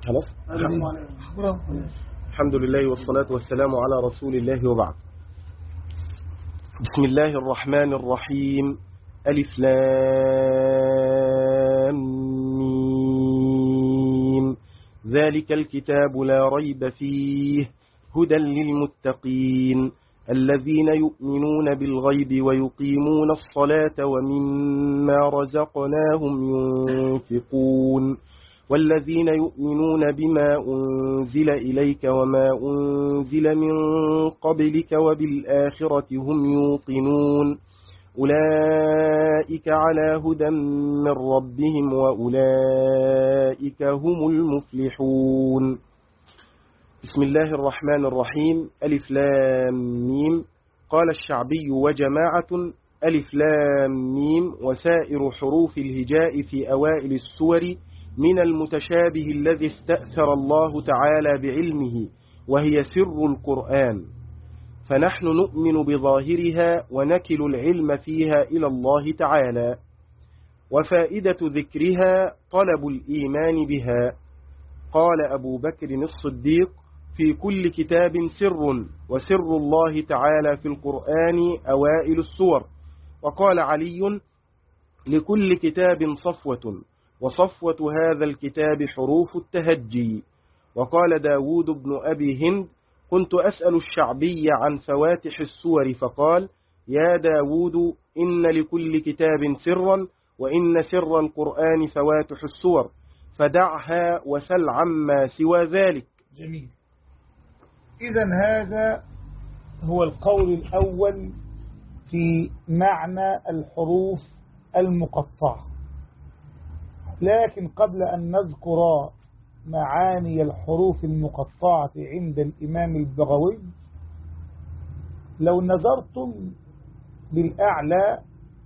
خلاص الحمد لله والصلاة والسلام على رسول الله وبعد بسم الله الرحمن الرحيم ألف لام ميم ذلك الكتاب لا ريب فيه هدى للمتقين الذين يؤمنون بالغيب ويقيمون الصلاة ومما رزقناهم ينفقون والذين يؤمنون بما أنزل إليك وما أنزل من قبلك وبالآخرة هم يوقنون أولئك على هدى من ربهم وأولئك هم المفلحون بسم الله الرحمن الرحيم ألف لام ميم قال الشعبي وجماعة ألف لام ميم وسائر حروف الهجاء في أوائل السور من المتشابه الذي استأثر الله تعالى بعلمه وهي سر القرآن فنحن نؤمن بظاهرها ونكل العلم فيها إلى الله تعالى وفائدة ذكرها طلب الإيمان بها قال أبو بكر الصديق في كل كتاب سر وسر الله تعالى في القرآن أوائل السور وقال علي لكل كتاب صفوة وصفوة هذا الكتاب حروف التهجي وقال داود بن أبي هند كنت أسأل الشعبي عن فواتح السور فقال يا داود إن لكل كتاب سرا وإن سر القرآن فواتح السور فدعها وسل عما سوى ذلك جميل إذا هذا هو القول الأول في معنى الحروف المقطعة لكن قبل أن نذكر معاني الحروف المقطعة عند الإمام البغوي لو نظرتم للأعلى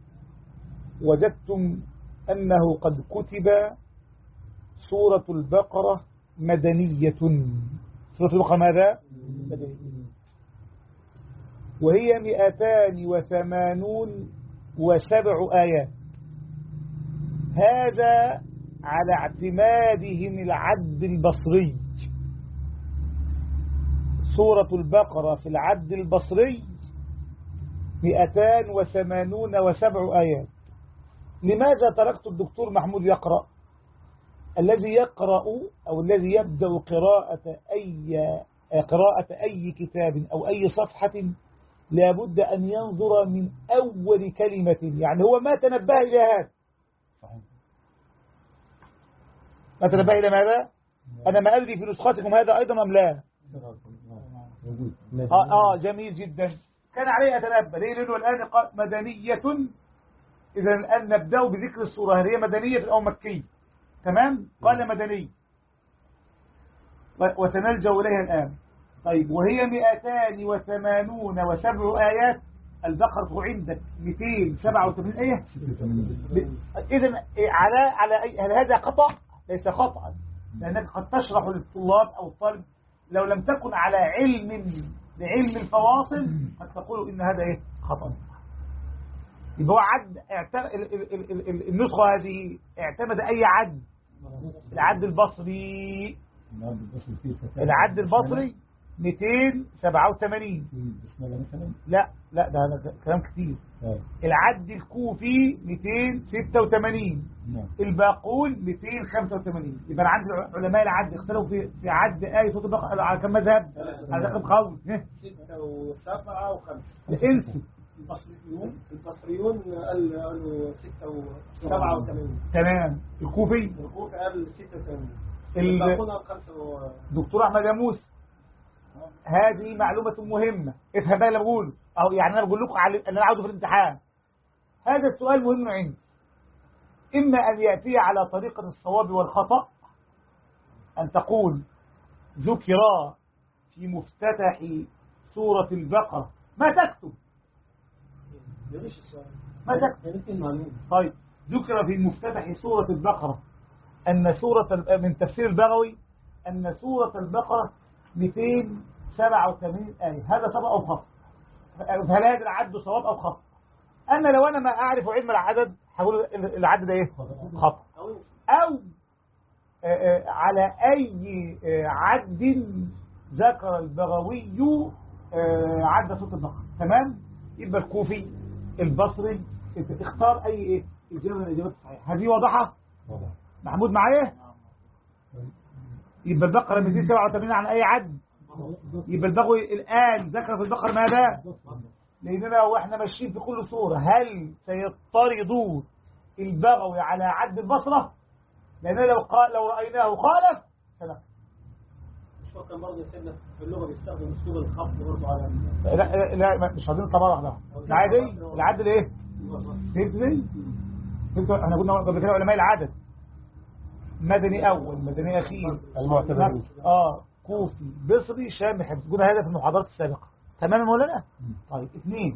وجدتم أنه قد كتب سورة البقرة مدنية سورة البقرة ماذا؟ مدنية وهي مئتان وثمانون وسبع آيات هذا على اعتمادهم العد البصري سورة البقرة في العد البصري مئتان وثمانون وسبع آيات لماذا تركت الدكتور محمود يقرأ الذي يقرأ أو الذي يبدأ قراءة أي قراءة أي كتاب أو أي صفحة لابد أن ينظر من أول كلمة يعني هو ما تنبه إلى هذا ما تنبه إلى ماذا أنا ما أدري في نسختكم هذا أيضا أم لا آه, آه جميل جدا كان عليه أتنبه ليه لأنه الآن قال مدنية إذا الآن نبدأ بذكر السورة هل هي مدنية أو مكية تمام قال مدني وتنلجأ إليها الآن طيب وهي مئتان وثمانون وسبع آيات البقرة عندك 287 آية إذا على على أي هل هذا خطأ ليس خطأ لأنك قد تشرح للطلاب أو الطالب لو لم تكن على علم بعلم الفواصل قد تقول إن هذا إيه خطأ يبقى هو عد النسخة هذه اعتمد أي عد العد البصري العد البصري 287 لا لا ده, ده كلام كتير العد الكوفي 286 الباقون 285 يبقى انا عندي علماء العد اختلفوا في في عد آية صوت البقرة على كم مذهب على كم قول 6 و7 و5 الانسي البصريون البصريون قالوا 6 و87 تمام الكوفي الكوفي قال 86 ال- الباقون قال 5 دكتور احمد يا موسى هذه معلومة مهمة افهم بقى اللي بقوله او يعني انا بقول لكم على اللي انا عاوزه في الامتحان هذا السؤال مهم عندي اما ان ياتي على طريقة الصواب والخطأ ان تقول ذكر في مفتتح سورة البقرة ما تكتب ليش السؤال ما تكتب يمكن المعلومة طيب ذكر في مفتتح سورة البقرة أن سورة ال- من تفسير البغوي أن سورة البقرة 287 آية هذا صواب أو خطأ هل هذا العد صواب أو خطأ أنا لو أنا ما أعرف علم العدد هقول ال- العد ده إيه خطأ أو أو آه، آه، على أي آه، عد ذكر البغوي آه، عد صوت البقرة تمام يبقى الكوفي البصري اختار أي إيه إجابة من الإجابات الصحيحة هذه واضحة محمود معايا يبقى البقرة 287 عن أي عد يبقى البغوي الآن ذكر في البقرة ماذا لأننا وإحنا ماشيين في كل صورة هل سيضطرد البغوي على عد البصرة لأننا لو قال لو رأيناه خالف فلا مش هو كان برضه سيدنا في اللغة بيستخدم أسلوب الخفض برضه على لا, لا ما- مش عايزين الطبارة ده العادي العدل ايه فهمت ليه فهمت احنا قلنا قبل كده علماء العدد مدني اول مدني اخير المعتبرين. اه كوفي بصري شامي حفظ قلنا هذا في المحاضرات السابقة تمام يا مولانا طيب اثنين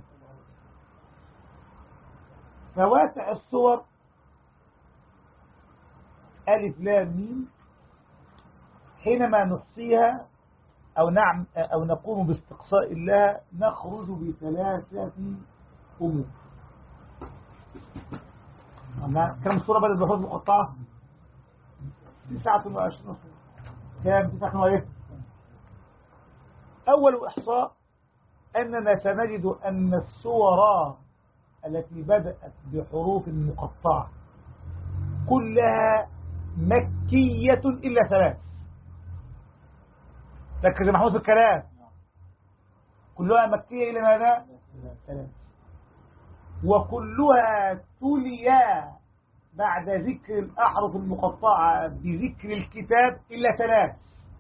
فواتع الصور ألف لام ميم حينما نحصيها أو نعم أو نقوم باستقصاء الله نخرج بثلاثة أمور أما كم صورة بدل بحوث مقطعة تسعة وعشرين صورة كم تسعة وعشرين أول إحصاء أننا سنجد أن الصور التي بدأت بحروف مقطعة كلها مكية إلا ثلاث ركز يا محمود في الكلام كلها مكية إلى ماذا؟ ثلاث وكلها تليا بعد ذكر الأحرف المقطعة بذكر الكتاب إلا ثلاث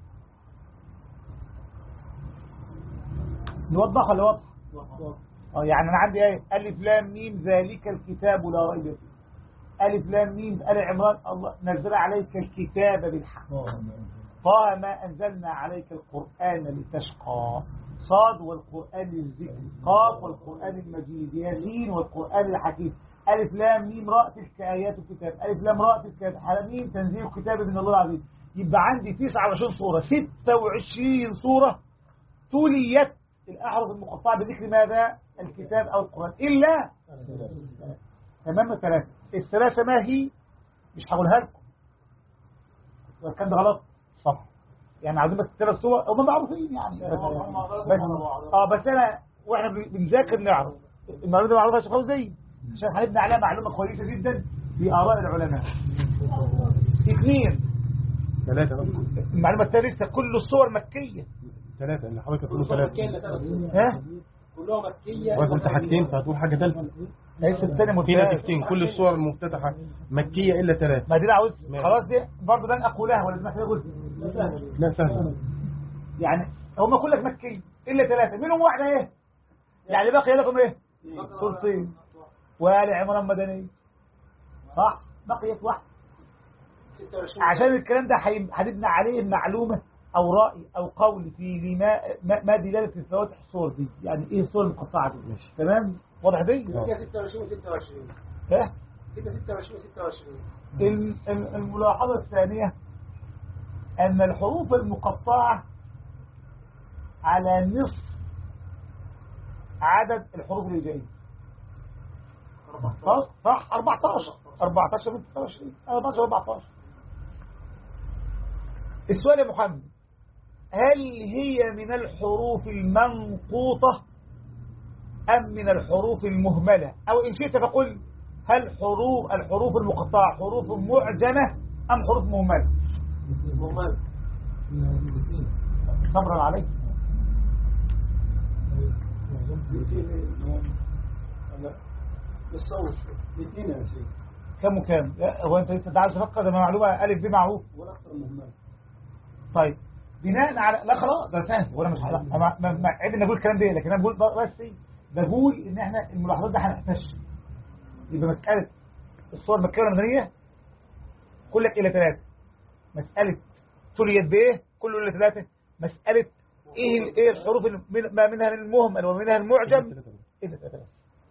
نوضح ولا واضح؟ اه يعني أنا عندي ايه ألف لام ميم ذلك الكتاب لا ريب فيه ألف لام ميم آل عمران الله نزل عليك الكتاب بالحق طه ما أنزلنا عليك القرآن لتشقى صاد والقرآن للذكر قاف والقرآن المجيد ياسين والقرآن الحكيم ألف لام ميم راء تلك آيات الكتاب ألف لام راء تلك حلمين تنزيل الكتاب من الله العظيم يبقى عندي 29 صورة 26 صورة توليت الأحرف المقطعة بذكر ماذا الكتاب أو القرآن إلا تمام الثلاثة الثلاثة ما هي مش هقولها لكم والكلام ده غلط صح يعني عايزين بس الثلاث صور هم معروفين يعني بس, بس اه بس انا واحنا بن- بنذاكر نعرف المعلومه دي معروفه يا شيخ فوزي عشان هنبني عليها معلومه كويسه جدا بآراء العلماء اثنين ثلاثة بقى. المعلومه الثالثه كل الصور مكيه ثلاثة اللي حضرتك تقولوا كلها ثلاثة مكية إلا ثلاث صور. ها كلها مكية وأنا قلت حاجتين فهتقول حاجة ثالثة ليس الثاني في ممتاز نتيجتين كل الصور المفتتحة مكية إلا ثلاثة ما دي أنا عاوز ماشي. خلاص دي برضه ده اقولها ولا محتاج اقول لا سهلة يعني هم كلك مكي الا ثلاثه منهم واحده ايه يعني باقي لكم ايه صورتين وآل عمران مدني صح بقيت واحده 26 عشان الكلام ده هي- هنبني عليه معلومة أو رأي أو قول في لما ما ما دلالة الفواتح الصور دي يعني إيه الصور المقطعة دي ماشي. تمام واضح دي كده 26 و26 ها؟ كده 26 و26 ال- ال- الملاحظة الثانية أن الحروف المقطعة على نصف عدد الحروف الهجائية صح صح 14 14 من 26 14 14 السؤال يا محمد هل هي من الحروف المنقوطة أم من الحروف المهملة أو إن شئت فقل هل حروف الحروف المقطعة حروف معجمة أم حروف مهملة مهمل صبرا عليك بالصوت الاثنين يا سيدي كم وكام لا، هو أنت لسه ده عايز تفكر ده معلومة ألف ب معروف ولا اكثر مهمل طيب بناء على لا خلاص ده سهل وانا مش لا ما ما ما عيب ان اقول الكلام ده لكن انا بقول بس إيه؟ بقول ان احنا الملاحظات دي هنحتاج يبقى مساله الصور المكيه والمدنيه كلك الى ثلاثه مساله تليت بايه كله الى ثلاثه مساله ايه ال- ايه الحروف اللي من- ما منها المهمل ومنها المعجم الى ثلاثه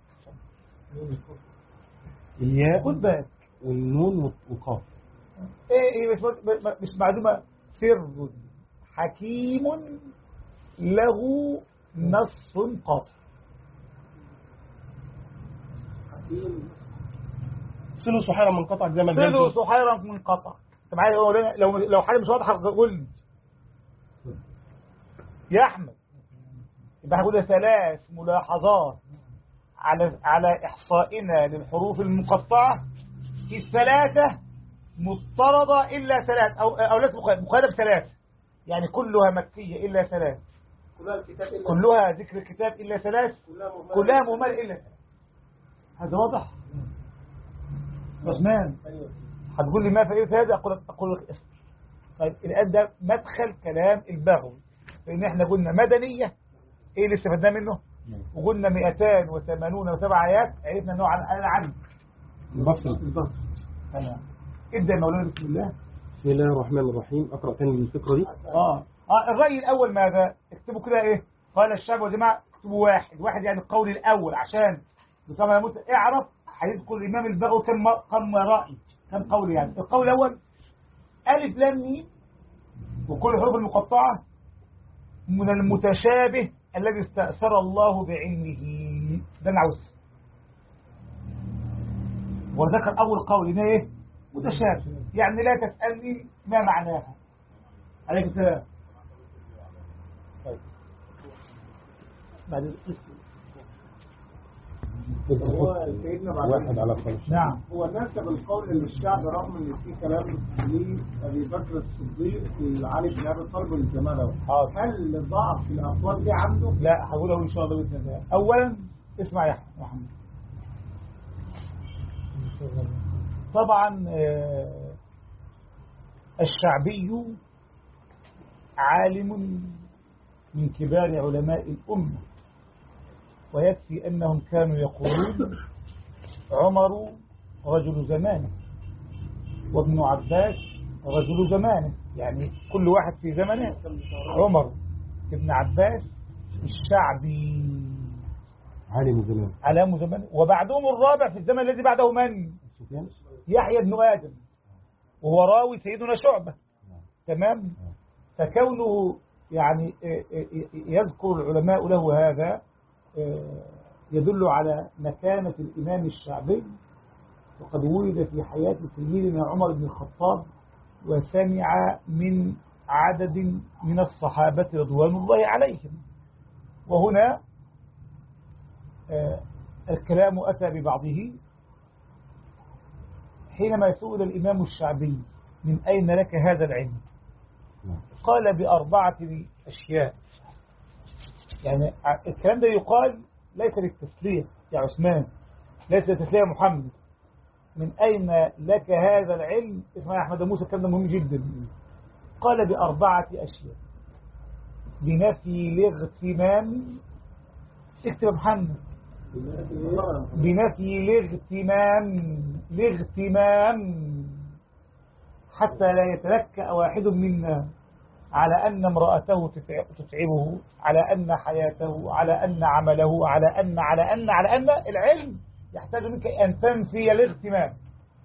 الياء خد بالك والنون والقاف ايه ايه مش مش معلومه سر حكيم له نص قاطع حكيم صلوا صحيرا منقطع زي ما صلوا الجلد صحيرا منقطع انت معايا يا مولانا؟ لو لو حاجه مش واضحه قول لي يا احمد يبقى هنقول ثلاث ملاحظات على على احصائنا للحروف المقطعه الثلاثه مضطردة إلا ثلاث أو أو ليس مقيدة مقيدة بثلاث يعني كلها مكية إلا ثلاث كلها الكتاب إلا كلها ذكر الكتاب إلا ثلاث كلها مهملة. كلها مهملة إلا ثلاث هذا واضح عثمان أيوة. هتقول لي ما فائدة هذا أقول أقول لك اسم طيب الآن ده مدخل كلام البغوي لأن احنا قلنا مدنية إيه اللي استفدناه منه وقلنا 280 وسبع آيات عرفنا أنه عن عن عن البصري تمام ابدأ يا مولانا بسم الله بسم الله الرحمن الرحيم أقرأ تاني الفقرة دي اه اه الرأي الأول ماذا اكتبوا كده ايه قال الشعب والجماعة اكتبوا واحد واحد يعني القول الأول عشان بطبعا يموت اعرف هيذكر الإمام البغوي كم كم رأي كم قول يعني القول الأول ألف لام ميم وكل الحروف المقطعة من المتشابه الذي استأثر الله بعلمه ده العوز وذكر أول قول إن إيه متشابه يعني لا تسألني ما معناها عليك السلام طيب بعد هو سيدنا بعد واحد على خمسة نعم هو نسب القول للشعب رغم ان في كلام لابي بكر الصديق لعلي بن ابي طالب والجماعه دول حاضر. هل ضعف الاقوال دي عنده؟ لا هقوله ان شاء الله باذن الله اولا اسمع يا محمد طبعا آه، الشعبي عالم من كبار علماء الأمة ويكفي أنهم كانوا يقولون عمر رجل زمانه وابن عباس رجل زمانه يعني كل واحد في زمنه عمر ابن عباس الشعبي عالم زمان علام زمانه وبعدهم الرابع في الزمن الذي بعده من سفيان يحيى بن آدم وهو راوي سيدنا شعبة تمام فكونه يعني آه، آه، يذكر العلماء له هذا آه، يدل على مكانة الإمام الشعبي وقد ولد في حياة سيدنا عمر بن الخطاب وسمع من عدد من الصحابة رضوان الله عليهم وهنا آه، الكلام أتى ببعضه حينما سئل الإمام الشعبي من أين لك هذا العلم نعم. قال بأربعة أشياء يعني ع- الكلام ده يقال ليس للتسلية يا عثمان ليس للتسلية يا محمد من أين لك هذا العلم اسمع يا أحمد موسى الكلام ده مهم جدا قال بأربعة أشياء بنفي الاغتمام اكتب يا محمد بنفي الاغتمام الاغتمام حتى لا يتلكأ واحد منا على أن امرأته تتع- تتعبه على أن حياته على أن عمله على أن على أن على أن العلم يحتاج منك أن تنفي الاغتمام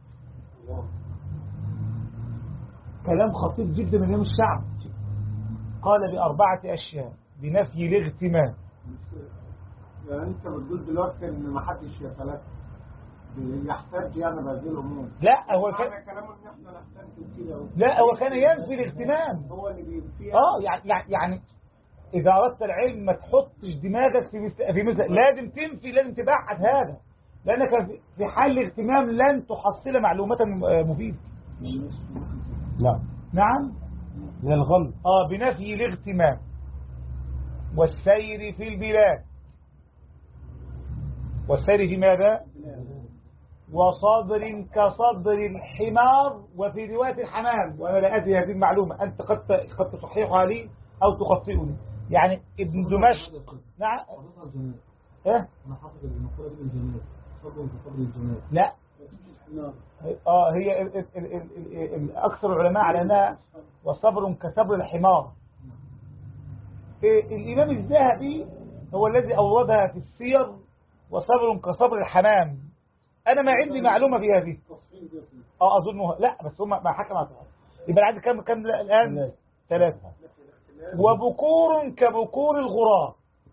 كلام خطير جدا من يوم الشعب قال بأربعة أشياء بنفي الاغتمام يعني انت بتقول دلوقتي ان ما حدش يتلقى يحتاج يعني بهذه الامور لا هو كان معنى كلامه ان احنا نحتاج كده اهو. لا هو كان ينفي الاغتمام هو اللي بينفيها اه يعني يعني- يعني اذا اردت العلم ما تحطش دماغك في مثل في مثل لازم تنفي لازم تبعد هذا لانك في- في حال الاغتمام لن تحصل معلومات م- آه مفيده نعم نعم من الغلط اه بنفي الاغتمام والسير في البلاد والسير في ماذا وصدر كصدر الحمار وفي رواية الحمام وأنا لا أدري هذه المعلومة أنت قد قد تصححها لي أو تخطئني يعني ابن دمشق نعم إيه؟ انا حافظ المقوله دي من زمان صبر في قبر الجمال لا اه هي ال ال ال ال ال ال اكثر العلماء على انها وصبر كصبر الحمار إيه، الامام الذهبي هو الذي اوردها في السير وصبر كصبر الحمام انا ما عندي معلومه في هذه اه اظنها لا بس هم ما حكم على يبقى عندي كم كم الان ثلاثه وبكور كبكور الغراب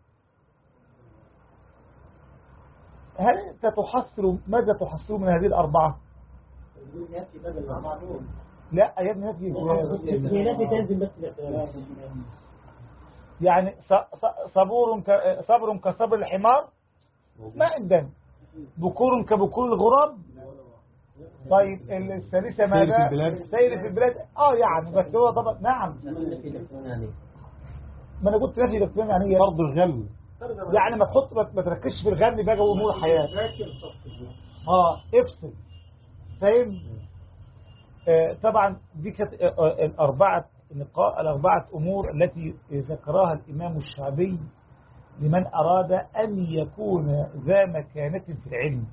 هل انت تحصل ماذا تحصل من هذه الاربعه ياتي بدل المعلوم لا يا ابني نفي هي نفي تنزل بس يعني ص- ص- صبور ك- صبر كصبر الحمار ما عندنا بكور كبكور الغراب طيب الثالثة ماذا في البلاد؟ سير في البلاد اه يعني بس هو طبعا نعم ما انا قلت نفي الاكتمام يعني ايه فرض الغم يعني ما تحط ما ما تركزش في الغم بقى وامور الحياه اه افصل فاهم آه طبعا دي كانت آه، آه، الاربعه نقاء الاربعه امور التي ذكرها الامام الشعبي لمن اراد ان يكون ذا مكانه في العلم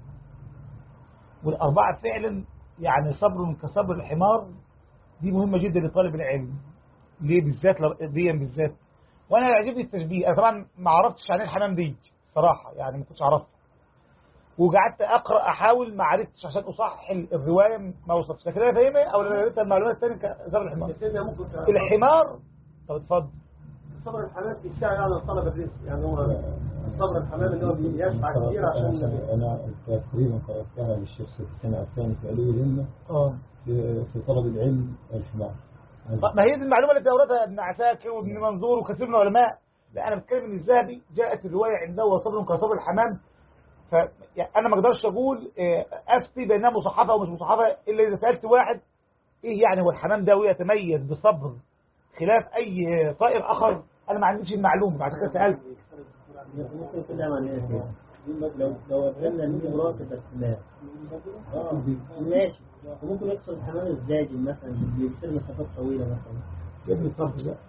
والاربعه فعلا يعني صبر كصبر الحمار دي مهمه جدا لطالب العلم ليه بالذات دي بالذات وانا يعجبني التشبيه انا طبعا ما عرفتش عن إيه الحمام دي صراحه يعني ما كنتش اعرفها وقعدت اقرا احاول ما عرفتش عشان اصحح ال- الروايه ما وصلتش لكن انا فاهمها او لما قريت المعلومات الثانيه كزر الحمار سيدنا ممكن الحمار طب اتفضل صبر الحمام في الشارع يعني طلب الرزق يعني هو صبر الحمام اللي هو بيسعى كتير عشان أنا تقريبا قرأتها للشيخ في السنة الثانية في علو الهمة اه في في طلب العلم الحمار ما هي دي المعلومه التي اوردها ابن عساكر وابن منظور وكثير من العلماء لا انا بتكلم ان الذهبي جاءت الروايه عنده وصبر كصبر الحمام ف يعني انا ما اقدرش اقول آه، افتي بانها مصحفه او مش مصحفه الا اذا سالت واحد ايه يعني هو الحمام ده ويتميز بصبر خلاف اي طائر اخر انا ما عنديش المعلومه بعد كده سالت ممكن يكون ده معناه كده لو لو قدرنا نجيب مراقب بس لا اه ماشي وممكن يقصد الحمام الزاجل مثلا اللي بيسير مسافات طويله مثلا يا ابني الصبر ده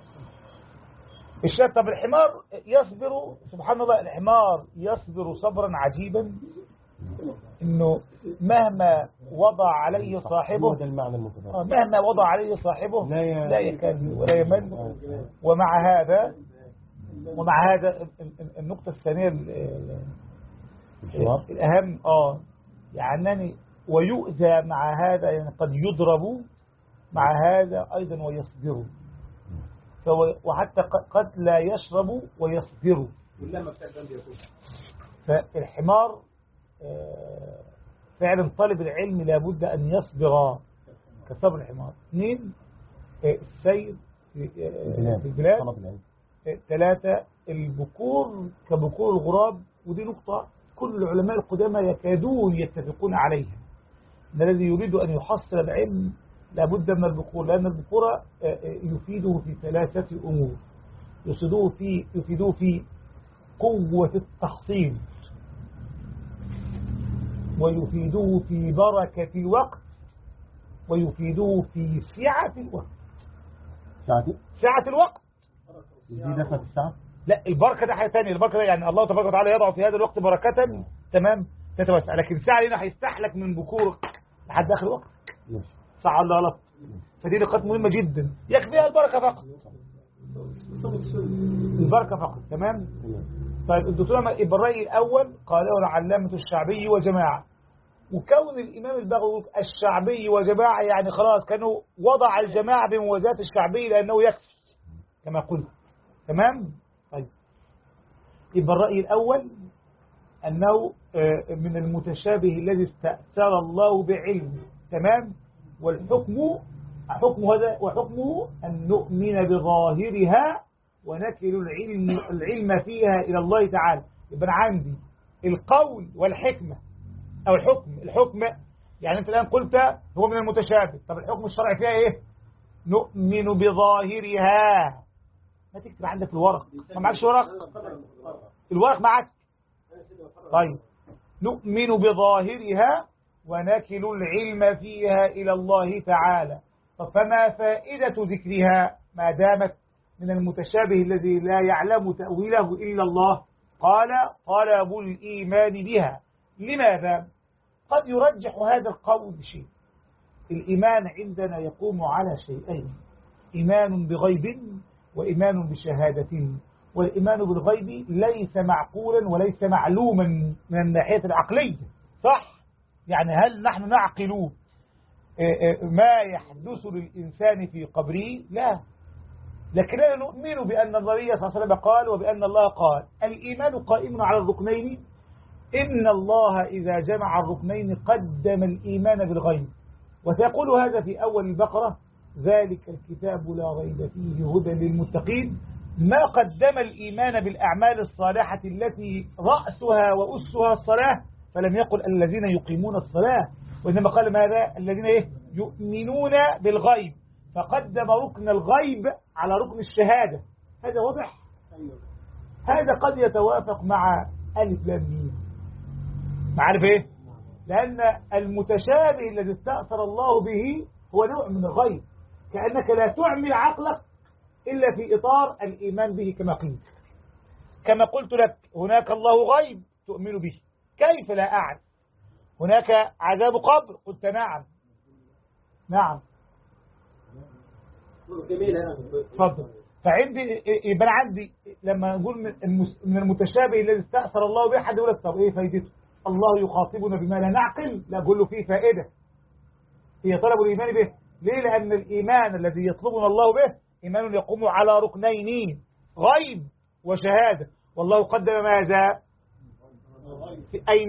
الشاب طب الحمار يصبر سبحان الله الحمار يصبر صبرا عجيبا انه مهما وضع عليه هو صاحبه ده المعنى المتبادل آه، مهما وضع عليه صاحبه لا ي- لا يكاد ولا يمل ومع هذا ومع هذا ال- ال- النقطة الثانية ال- ال- الحوار الأهم اه يعني ويؤذى مع هذا يعني قد يضرب مع هذا أيضا ويصبر فهو وحتى ق- قد لا يشرب ويصبر واللمه بتاع الجنب يكون فالحمار آه، فعلا طالب العلم لابد أن يصبر كصبر الحمار اثنين آه، السير في آه، في البلاد طلب العلم آه، ثلاثة البكور كبكور الغراب ودي نقطة كل العلماء القدامى يكادون يتفقون عليها أن الذي يريد أن يحصل العلم لابد من البكور لأن البكور آه، آه، يفيده في ثلاثة أمور يفيده في يفيده في قوة التحصيل ويفيده في بركة الوقت ويفيده في سعة الوقت ساعتي سعة الوقت دي دخلت الساعة لا البركة ده حاجة ثانيه البركة ده يعني الله تبارك وتعالى يضع في هذا الوقت بركة تمام تتوسع لكن ساعة هنا هيستحلك من بكورك لحد آخر الوقت ماشي ساعة الله غلط فدي نقاط مهمة جدا يكفيها البركة فقط البركة فقط تمام تمام. طيب الدكتور أحمد يبقى الرأي الأول قاله العلامة الشعبي وجماعة وكون الإمام البغوي يقول الشعبي وجماعة يعني خلاص كانوا وضع الجماعة بموازاة الشعبي لأنه يكفي كما قلت تمام طيب يبقى الرأي الأول أنه آه، من المتشابه الذي استأثر الله بعلمه تمام والحكم حكم هذا وحكمه أن نؤمن بظاهرها ونكل العلم العلم فيها إلى الله تعالى يبقى أنا عندي القول والحكمة أو الحكم الحكم يعني أنت الآن قلت هو من المتشابه طب الحكم الشرعي فيها إيه نؤمن بظاهرها ما تكتب عندك الورق ما معكش ورق الورق معك طيب نؤمن بظاهرها ونكل العلم فيها إلى الله تعالى طب فما فائدة ذكرها ما دامت من المتشابه الذي لا يعلم تأويله إلا الله قال طلب الإيمان بها لماذا؟ قد يرجح هذا القول شيء الإيمان عندنا يقوم على شيئين إيمان بغيب وإيمان بشهادة والإيمان بالغيب ليس معقولا وليس معلوما من الناحية العقلية صح؟ يعني هل نحن نعقل آه، آه، ما يحدث للإنسان في قبره لا لكننا نؤمن بأن النبي صلى الله عليه وسلم قال وبأن الله قال الإيمان قائم على الركنين إن الله إذا جمع الركنين قدم الإيمان بالغيب وسيقول هذا في أول البقرة ذلك الكتاب لا ريب فيه هدى للمتقين ما قدم الإيمان بالأعمال الصالحة التي رأسها وأسها الصلاة فلم يقل الذين يقيمون الصلاة وإنما قال ماذا الذين إيه؟ يؤمنون بالغيب فقدم ركن الغيب على ركن الشهادة هذا واضح هذا قد يتوافق مع ألف لام ميم معرف إيه لأن المتشابه الذي استأثر الله به هو نوع من الغيب كأنك لا تعمل عقلك إلا في إطار الإيمان به كما قلت كما قلت لك هناك الله غيب تؤمن به كيف لا أعلم هناك عذاب قبر قلت نعم نعم جميلة تفضل فعندي يبقى أنا عندي لما نقول من المس- من المتشابه الذي استأثر الله به حد يقول لك طب ايه فايدته الله يخاطبنا بما لا نعقل لا اقول له فيه فائدة هي طلب الإيمان به ليه لأن الإيمان الذي يطلبنا الله به إيمان يقوم على ركنين غيب وشهادة والله قدم ماذا في أين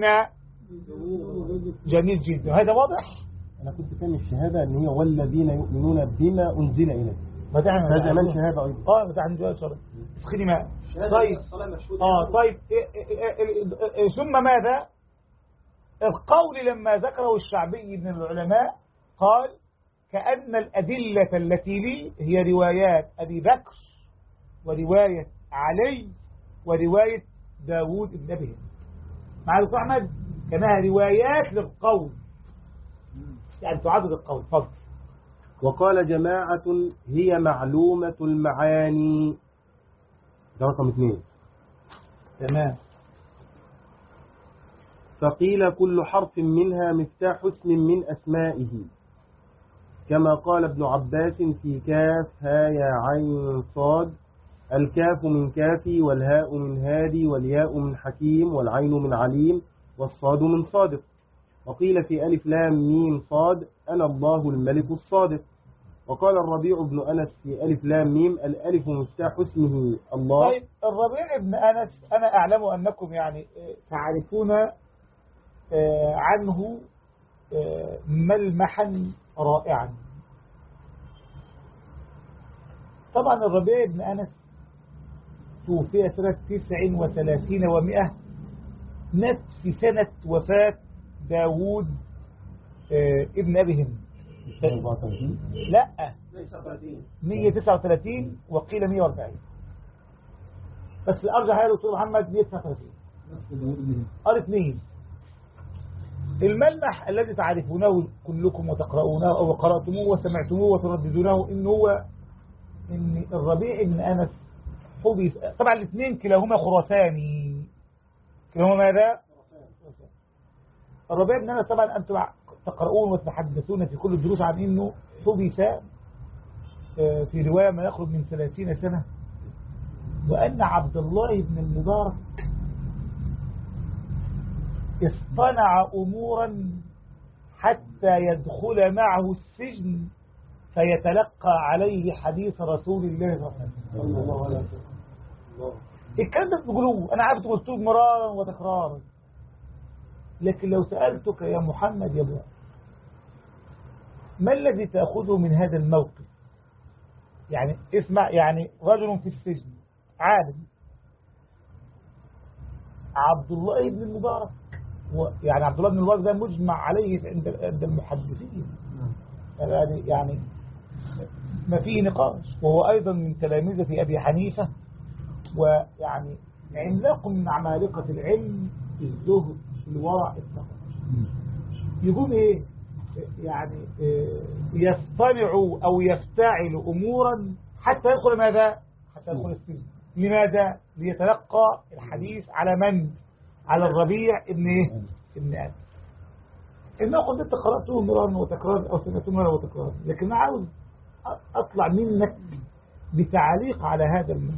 جميل جدا هذا واضح أنا كنت فاهم الشهادة إن هي والذين يؤمنون بما أنزل إليك فتحنا هذا من شهادة أيضا اه فتحنا جوال شرط اسخني ماء طيب اه طيب إيه إيه إيه إيه إيه ثم ماذا القول لما ذكره الشعبي من العلماء قال كأن الأدلة التي لي هي روايات أبي بكر ورواية علي ورواية داوود بن أبي هند مع دكتور أحمد كانها روايات للقول يعني تعدد القول فضل وقال جماعة هي معلومة المعاني ده رقم اثنين تمام فقيل كل حرف منها مفتاح اسم من أسمائه كما قال ابن عباس في كاف ها يا عين صاد الكاف من كافي والهاء من هادي والياء من حكيم والعين من عليم والصاد من صادق وقيل في ألف لام ميم صاد أنا الله الملك الصادق وقال الربيع بن أنس في ألف لام ميم الألف مفتاح اسمه الله طيب الربيع بن أنس أنا أعلم أنكم يعني آه، تعرفون آه، عنه آه، ملمحا رائعا طبعا الربيع بن أنس توفي سنة تسع وثلاثين ومئة نفس سنة وفاة داوود آه، ابن أبي هند لا 139 وقيل 140 بس الأرجح يا دكتور محمد 139 قال اثنين الملمح الذي تعرفونه كلكم وتقرؤونه أو قرأتموه وسمعتموه وترددونه إن هو إن الربيع بن أنس حدث طبعا الاثنين كلاهما خراساني كلاهما ماذا؟ الربيع بن أنس طبعا أنتم تقرؤون وتتحدثون في كل الدروس عن إنه حبس آه، في رواية ما يخرج من 30 سنة وأن عبد الله بن المبارك اصطنع أمورا حتى يدخل معه السجن فيتلقى عليه حديث رسول الله صلى الله عليه وسلم الكلام ده بتقولوه أنا عارف قلتوه مرارا وتكرارا لكن لو سألتك يا محمد يا ابو ما الذي تأخذه من هذا الموقف يعني اسمع يعني رجل في السجن عالم عبد الله بن المبارك و- يعني عبد الله بن المبارك ده مجمع عليه عند عند المحدثين يعني يعني ما فيه نقاش وهو أيضا من تلامذة أبي حنيفة ويعني عملاق من عمالقة العلم الزهد الورع التقوى يقول ايه يعني إيه يصطنع او يفتعل امورا حتى يدخل ماذا حتى يدخل السجن لماذا ليتلقى الحديث على من على الربيع ابن ايه ابن ادم النقل ده قراته مرارا وتكرارا او سمعته مرارا وتكرارا لكن انا عاوز أ- اطلع منك بتعليق على هذا المثل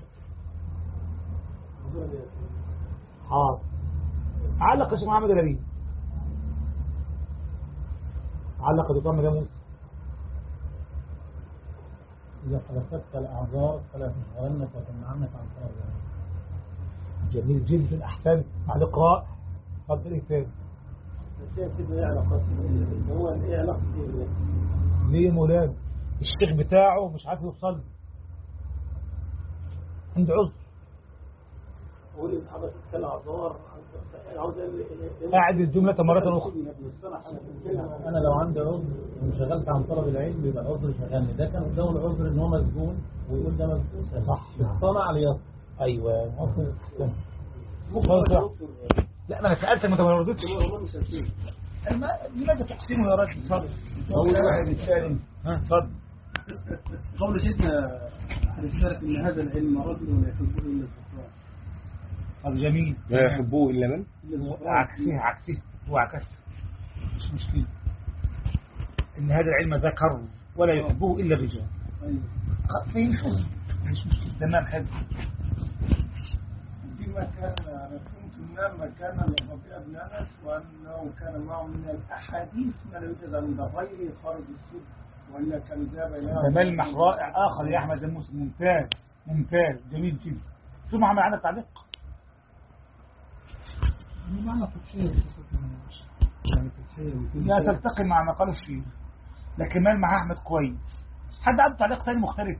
حاضر علق يا شيخ محمد الأبي علق دكتور محمد موسى إذا خلفتك الأعذار فلا تشغلنك وتمنعنك عن طلب العلم. جميل جدا أحسنت على الإقراء اتفضل إيه تاني بس هي سيدنا ايه علاقات هو ايه علاقة ايه بالله؟ ليه مولاد الشيخ بتاعه مش عارف يوصل له. عنده عذر قول ان حضرتك كان اعذار عاوز قاعد الجملة مرة أخرى انا لو عندي عذر وانشغلت عن طلب العلم يبقى عذر شغلني ده كان قدامه العذر ان هو مسجون ويقول ده مسجون صح اقتنع ليصل أيوة ممكن لا ما أنا سألتك ما أنت ما ردتش الم- لماذا تقسمه يا راجل اتفضل أول واحد الثاني ها اتفضل قول سيدنا رسالة إن هذا العلم رجل لا يحبه إلا الكفار هذا جميل لا يحبه إلا من عكسه عكسه هو عكسه مش مشكلة إن هذا العلم ذكر ولا يحبه إلا الرجال أيوه خ- فين مش مشكلة تمام حلو في مكان أنا كنت ما مكان للربيع بن أنس وأنه كان معه من الأحاديث ما لا يوجد عند غيره خارج السد وإلا كان ذهب إلى ده ملمح رائع آخر يا أحمد الموسى ممتاز ممتاز جميل جدا شو معنا عندك تعليق معنى تفسير يعني تفسير لا تلتقي مع ما قاله الشيخ لكن ملمح أحمد كويس حد عنده تعليق ثاني مختلف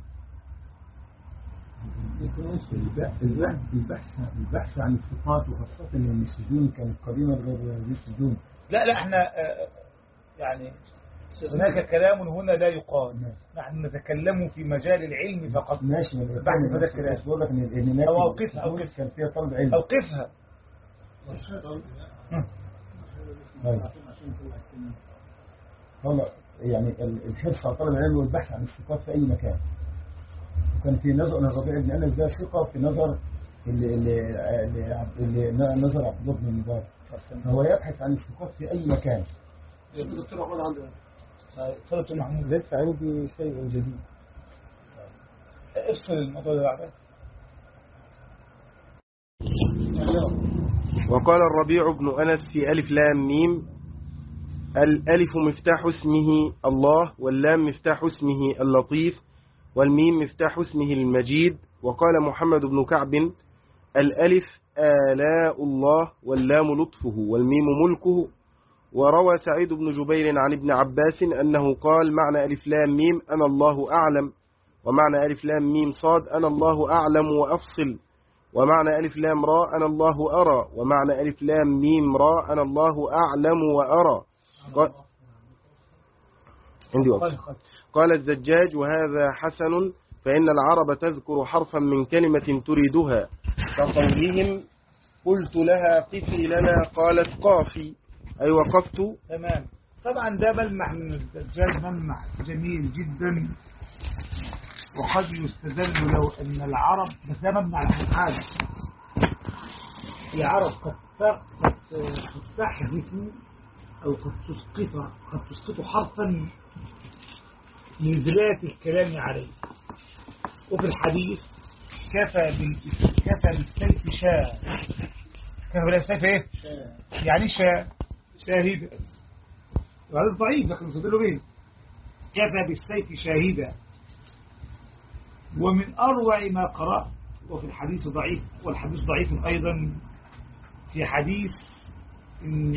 البحث البحث البحث عن الصفات وخاصة ان السجون كانت قديمة غير هذه السجون لا لا احنا آه، يعني هناك كلام هنا لا يقال نحن نتكلم في مجال العلم فقط ماشي من البحث في هذا الكلام بس بقول لك ان ان هناك أو أوقفها، السجون أوقفها. كان فيها طلب علم أوقفها طيب. طلع يعني ال- الحرص على طلب العلم والبحث عن الصفات في اي مكان وكان في نظر انا الربيع بن انس ده ثقه في نظر اللي اللي اللي, عبد- اللي نظر عبد الله بن المبارك هو يبحث عن الصفات في اي مكان الدكتور أحمد عنده صلت محمود لسه عندي شيء جديد افصل الموضوع ده بعدين وقال الربيع بن أنس في ألف لام ميم الألف مفتاح اسمه الله واللام مفتاح اسمه اللطيف والميم مفتاح اسمه المجيد وقال محمد بن كعب الألف آلاء الله واللام لطفه والميم ملكه وروى سعيد بن جبير عن ابن عباس أنه قال معنى ألف لام ميم أنا الله أعلم ومعنى ألف لام ميم صاد أنا الله أعلم وأفصل ومعنى ألف لام راء أنا الله أرى ومعنى ألف لام ميم راء أنا الله أعلم وأرى قال عندي وقت قال الزجاج وهذا حسن فإن العرب تذكر حرفا من كلمة تريدها كقولهم قلت لها قفي لنا قالت قافي أي وقفت تمام طبعا ده ملمح من الدجال ملمح جميل جدا وقد يستدل لو ان العرب بس ده مبني على حاجه العرب قد ت- قد قد تحذف او قد تسقط قد تسقط حرفا من ذات الكلام عليه وفي الحديث كفى بال كفى بالسيف شاء كفى بالسيف ايه؟ يعني شاء شاهدا وهذا ضعيف لكن يستدل به كفى بالسيف شاهدا ومن أروع ما قرأت وفي الحديث ضعيف والحديث ضعيف أيضا في حديث إن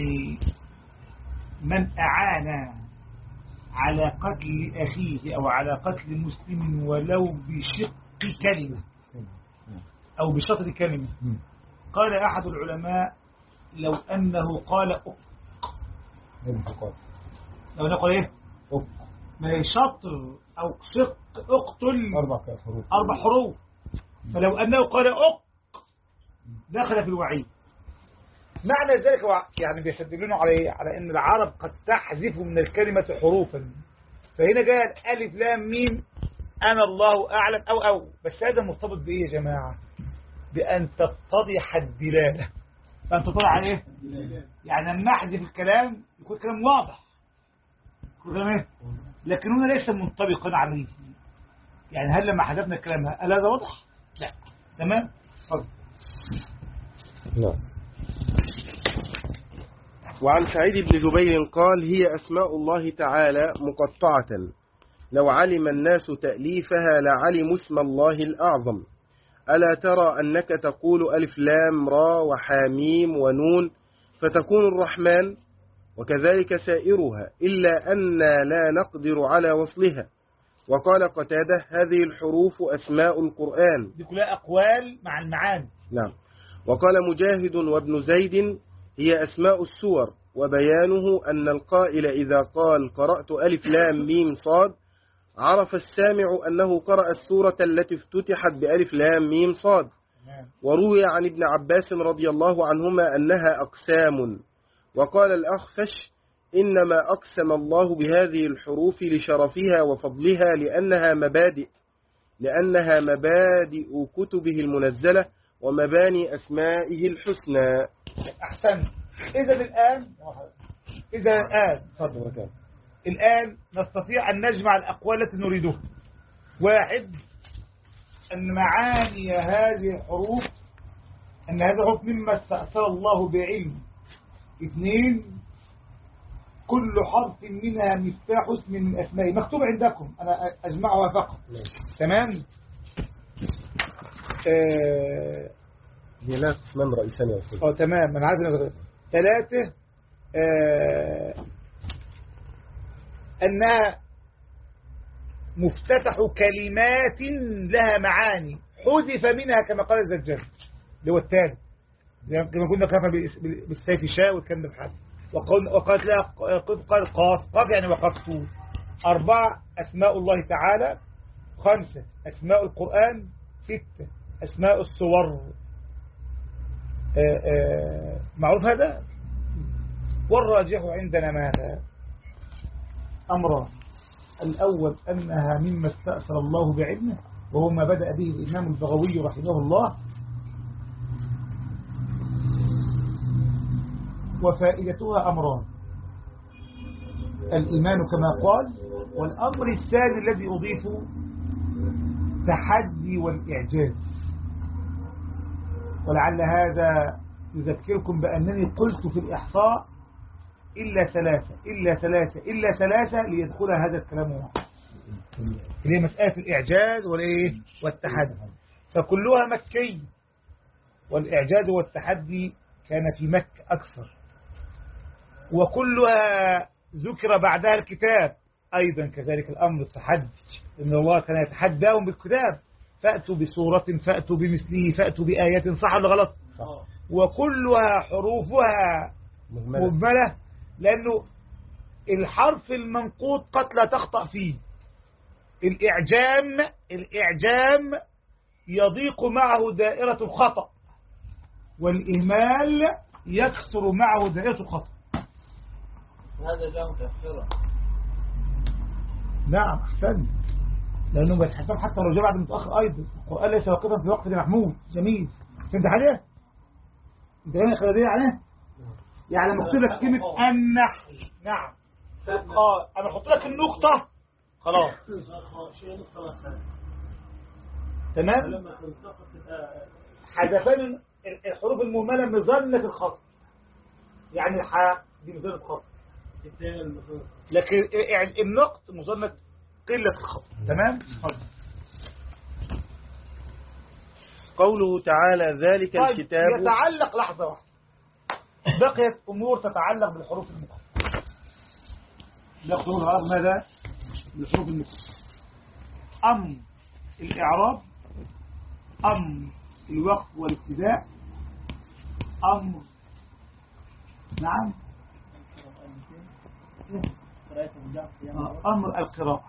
من أعان على قتل أخيه أو على قتل مسلم ولو بشق كلمة أو بشطر كلمة قال أحد العلماء لو أنه قال أق غير الفقار. لو نقول إيه أق. ما هي شطر أو شق اقتل أربع حروف أربع حروف فلو أنه قال أق دخل في الوعيد معنى ذلك هو يعني بيستدلون على إيه؟ على أن العرب قد تحذف من الكلمة حروفا فهنا جاء ألف لام ميم أنا الله أعلم أو أو بس هذا مرتبط بإيه يا جماعة بأن تتضح الدلالة فأن تتضح على إيه يعني لما أحذف الكلام يكون كلام واضح يكون كلام إيه لكن هنا ليس منطبقا عليه يعني هل لما حذفنا الكلام هل هذا واضح لا تمام اتفضل نعم وعن سعيد بن جبير قال هي أسماء الله تعالى مقطعة لو علم الناس تأليفها لعلموا اسم الله الأعظم ألا ترى أنك تقول ألف لام را وحاميم ونون فتكون الرحمن وكذلك سائرها إلا أن لا نقدر على وصلها وقال قتادة هذه الحروف أسماء القرآن دي كلها أقوال مع المعاني نعم وقال مجاهد وابن زيد هي أسماء السور وبيانه أن القائل إذا قال قرأت ألف لام ميم صاد عرف السامع أنه قرأ السورة التي افتتحت بألف لام ميم صاد وروي عن ابن عباس رضي الله عنهما أنها أقسام وقال الأخفش إنما أقسم الله بهذه الحروف لشرفها وفضلها لأنها مبادئ لأنها مبادئ كتبه المنزلة ومباني أسمائه الحسنى أحسن إذا الآن إذا الآن تفضل الآن نستطيع أن نجمع الأقوال التي نريدها واحد أن معاني هذه الحروف أن هذه الحروف مما استأثر الله بعلم اثنين كل حرف منها مفتاح اسم من أسمائه مكتوب عندكم أنا أجمعها فقط تمام آه هي لا اسمان رئيسان يا أستاذ اه تمام انا عايز نغير ثلاثة آه انها مفتتح كلمات لها معاني حذف منها كما قال الزجاج اللي هو الثالث كما قلنا كفى بالسيف شاء والكلام ده بحد وقال وقالت لها قال قاف قاف يعني وقفت أربعة أسماء الله تعالى خمسة أسماء القرآن ستة أسماء الصور آآ آآ معروف هذا والراجح عندنا ماذا أمران الأول أنها مما استأثر الله بعلمه وهو ما بدأ به الإمام البغوي رحمه الله وفائدتها أمران الإيمان كما قال والأمر الثاني الذي أضيفه تحدي والإعجاز ولعل هذا يذكركم بأنني قلت في الإحصاء إلا ثلاثة إلا ثلاثة إلا ثلاثة ليدخل هذا الكلام واحد اللي هي مسألة الإعجاز والإيه والتحدي فكلها مكي والإعجاز والتحدي كان في مكة أكثر وكلها ذكر بعدها الكتاب أيضا كذلك الأمر التحدي إن الله كان يتحداهم بالكتاب فأتوا بسورة فأتوا بمثله فأتوا بآيات صح ولا غلط وكلها حروفها مهملة مهملة لأنه الحرف المنقوط قد لا تخطأ فيه الإعجام الإعجام يضيق معه دائرة الخطأ والإهمال يكثر معه دائرة الخطأ هذا جاء متأخرا نعم أحسن لأنه بيتحسب حتى لو جاء بعد متأخر أيضا القرآن ليس واقفا في وقت محمود جميل فهمت حاجة؟ أنت فاهم الخلادية عليه؟ يعني لما اكتب لك كلمة النحل نعم اه انا احط لك النقطة خلاص تمام لما تنتقط تبقى حذفان الحروف المهملة مظنة الخط يعني الحاء دي مظنة خط الثاني المفروض لكن يعني النقط مظنة قلة الخط تمام اتفضل. قوله تعالى ذلك طيب الكتاب يتعلق لحظة واحدة بقيت أمور تتعلق بالحروف المقطعة نأخذ الغرض ماذا؟ بالحروف المقطعة أمر الإعراب أمر الوقف والابتداء أمر نعم آه، أمر القراءة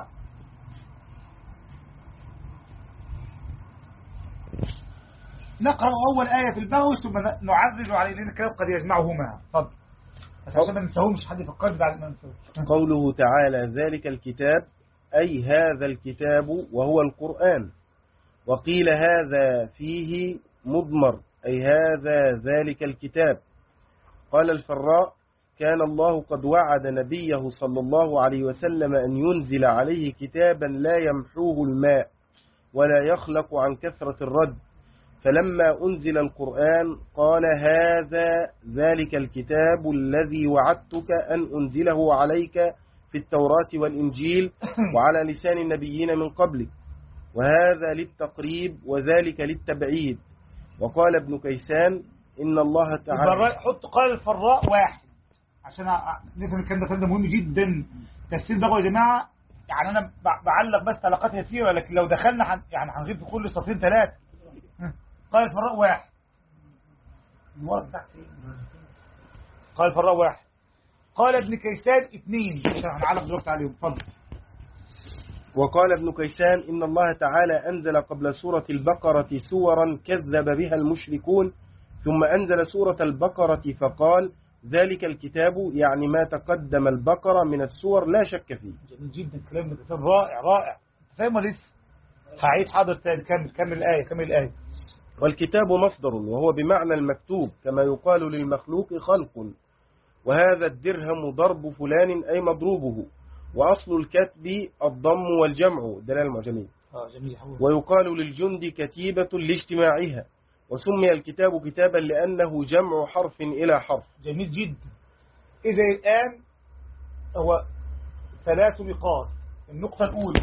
نقرأ أول آية في البغوي ثم نعرج عليه لأن الكلام قد يجمعهما تفضل بس عشان ما ننساهمش حد يفكرني بعد ما ننساهم قوله تعالى ذلك الكتاب أي هذا الكتاب وهو القرآن وقيل هذا فيه مضمر أي هذا ذلك الكتاب قال الفراء كان الله قد وعد نبيه صلى الله عليه وسلم أن ينزل عليه كتابا لا يمحوه الماء ولا يخلق عن كثرة الرد فلما أنزل القرآن قال هذا ذلك الكتاب الذي وعدتك أن أنزله عليك في التوراة والإنجيل وعلى لسان النبيين من قبلك وهذا للتقريب وذلك للتبعيد وقال ابن كيسان إن الله تعالى الفراء حط قال الفراء واحد عشان أ- نفهم الكلام ده الكلام ده مهم جدا تفسير بقى يا جماعه يعني انا ب- بعلق بس علاقات يسيره لكن لو دخلنا حن يعني هنغيب في كل سطرين ثلاثه قال الفراء واحد الورق بتاعك فين؟ قال الفراء واحد قال ابن كيسان اثنين عشان هنعلق دلوقتي عليهم اتفضل وقال ابن كيسان إن الله تعالى أنزل قبل سورة البقرة سورا كذب بها المشركون ثم أنزل سورة البقرة فقال ذلك الكتاب يعني ما تقدم البقرة من السور لا شك فيه جميل جدا كلام ابن كيسان رائع رائع أنت فاهم ولا لسه هعيد حاضر تاني كمل كمل الايه كمل الايه والكتاب مصدر وهو بمعنى المكتوب كما يقال للمخلوق خلق وهذا الدرهم ضرب فلان أي مضروبه وأصل الكتب الضم والجمع دلال المعجمين اه جميل يا حبيبي. ويقال للجند كتيبة لاجتماعها وسمي الكتاب كتابا لأنه جمع حرف إلى حرف جميل جدا إذا الآن هو ثلاث نقاط النقطة الأولى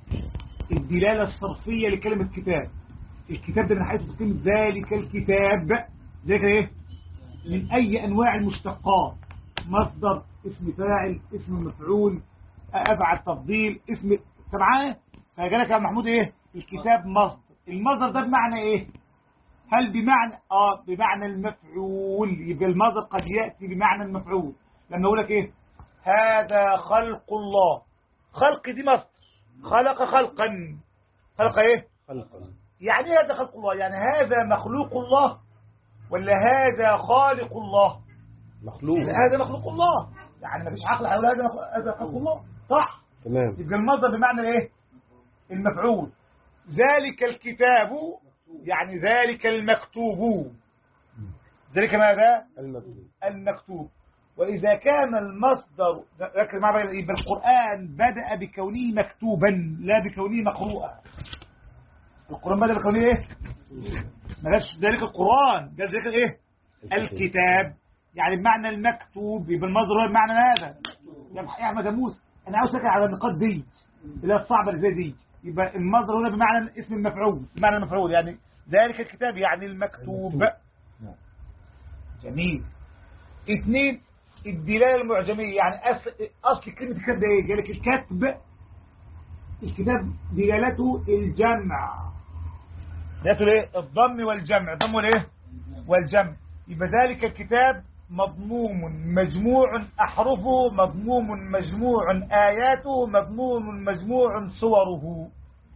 الدلالة الصرفية لكلمة كتاب الكتاب ده من حيث كلمة ذلك الكتاب ذلك ايه من أي أنواع المشتقات مصدر اسم فاعل اسم مفعول أفعل تفضيل اسم سمعاه فجالك يا محمود ايه الكتاب مصدر المصدر ده بمعنى ايه هل بمعنى اه بمعنى المفعول يبقى المصدر قد يأتي بمعنى المفعول لما اقول لك ايه هذا خلق الله خلق دي مصدر خلق خلقا خلق ايه خلقا يعني ايه هذا خلق الله يعني هذا مخلوق الله ولا هذا خالق الله مخلوق لا، هذا مخلوق الله يعني ما فيش عقل حول هذا مخ- هذا خلق الله صح تمام يبقى المصدر بمعنى الايه المفعول ذلك الكتاب يعني ذلك المكتوب ذلك ماذا المكتوب المكتوب وإذا كان المصدر ركز معي بقى، يبقى القرآن بدأ بكونه مكتوبا لا بكونه مقروءا القرآن بدأ بكونه ايه ما قالش ذلك القرآن ده ذلك ايه الكتاب يعني بمعنى المكتوب يبقى المصدر هو بمعنى هذا يا مح- يا احمد يا موسى انا عاوز اسال على النقاط دي اللي هي الصعبه اللي زي دي يبقى المصدر هنا بمعنى اسم المفعول بمعنى المفعول يعني ذلك الكتاب يعني المكتوب جميل اثنين الدلاله المعجميه يعني اصل اصل كلمه الكتاب ده ايه قال لك الكتب الكتاب دلالته الجمع دلالته الايه الضم والجمع الضم والايه والجمع يبقى ذلك الكتاب مضموم مجموع أحرفه مضموم مجموع آياته مضموم مجموع صوره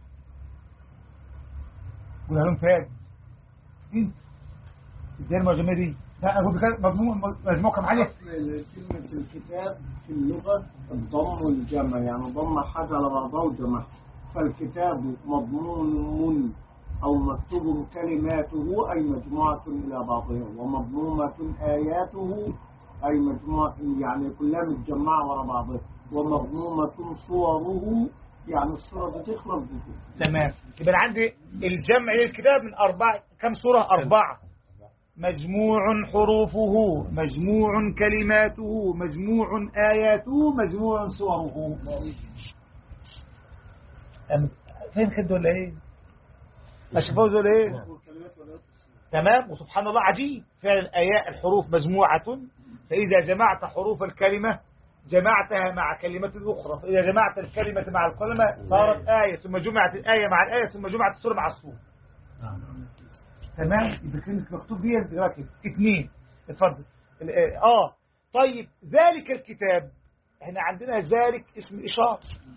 قولها لهم فاد انت ازاي المعجمة دي لا انا قلت كده مضموم مجموع كم حاجة أصل كلمة الكتاب في اللغة الضم والجمع يعني ضم حاجة على بعضها وجمعها فالكتاب مضمون أو مكتوب كلماته أي مجموعة إلى بعضها ومضمومة آياته أي مجموعة يعني كلها متجمعة ورا بعضها ومضمومة صوره يعني الصورة بتخلص بتخلص تمام يبقى أنا عندي الجمع للكتاب من أربعة كم سورة أربعة مجموع حروفه مجموع كلماته مجموع آياته مجموع صوره أم- فين خد ولا ايه ماشي فوز ولا ايه تمام وسبحان الله عجيب فعلا آيات الحروف مجموعة فإذا جمعت حروف الكلمة جمعتها مع كلمة أخرى فإذا جمعت الكلمة مع الكلمة صارت آية ثم جمعت الآية مع الآية ثم جمعت السورة مع السورة تمام يبقى كلمة مكتوب دي ركز اثنين اتفضل ال- اه طيب ذلك الكتاب احنا عندنا ذلك اسم إشارة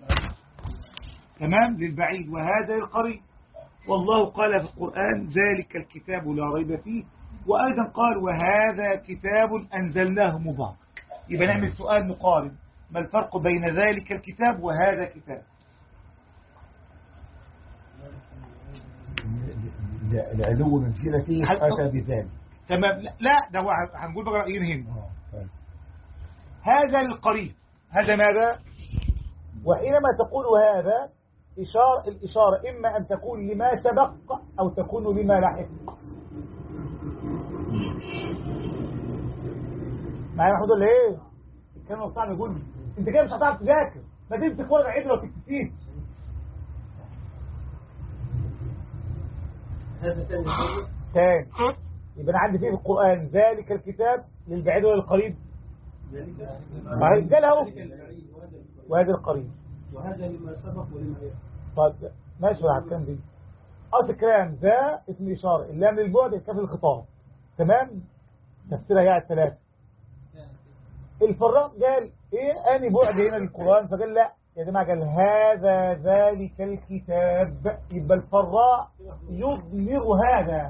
تمام للبعيد وهذا للقريب والله قال في القرآن ذلك الكتاب لا ريب فيه وأيضا قال وهذا كتاب أنزلناه مبارك يبقى نعمل سؤال مقارن ما الفرق بين ذلك الكتاب وهذا كتاب العلو منزلته هل- أتى بذلك تمام لا, لا ده هو هنقول بقى رأيين هنا آه، طيب. هذا للقريب هذا ماذا وحينما تقول هذا إشارة الإشارة إما أن تكون لما سبق أو تكون لما لحق معايا محمود ولا ايه الكلام صعب يقول انت كده مش هتعرف تذاكر ما تمسك ورقه عدل لو تكتفيه هذا تاني تاني يبقى انا عندي فيه في القرآن ذلك الكتاب للبعيد ولا للقريب صحيح قال اهو وهذا القريب وهذا لما سبق ولما يأتي طيب ماشي على الكلام دي اصل الكلام ده اسم اشاره اللام للبعد يكفي الخطاب تمام تفسيرها هي على الثلاثه الفراء قال ايه اني بعد هنا للقران فقال لا يا جماعه قال هذا ذلك الكتاب يبقى الفراء يضمر هذا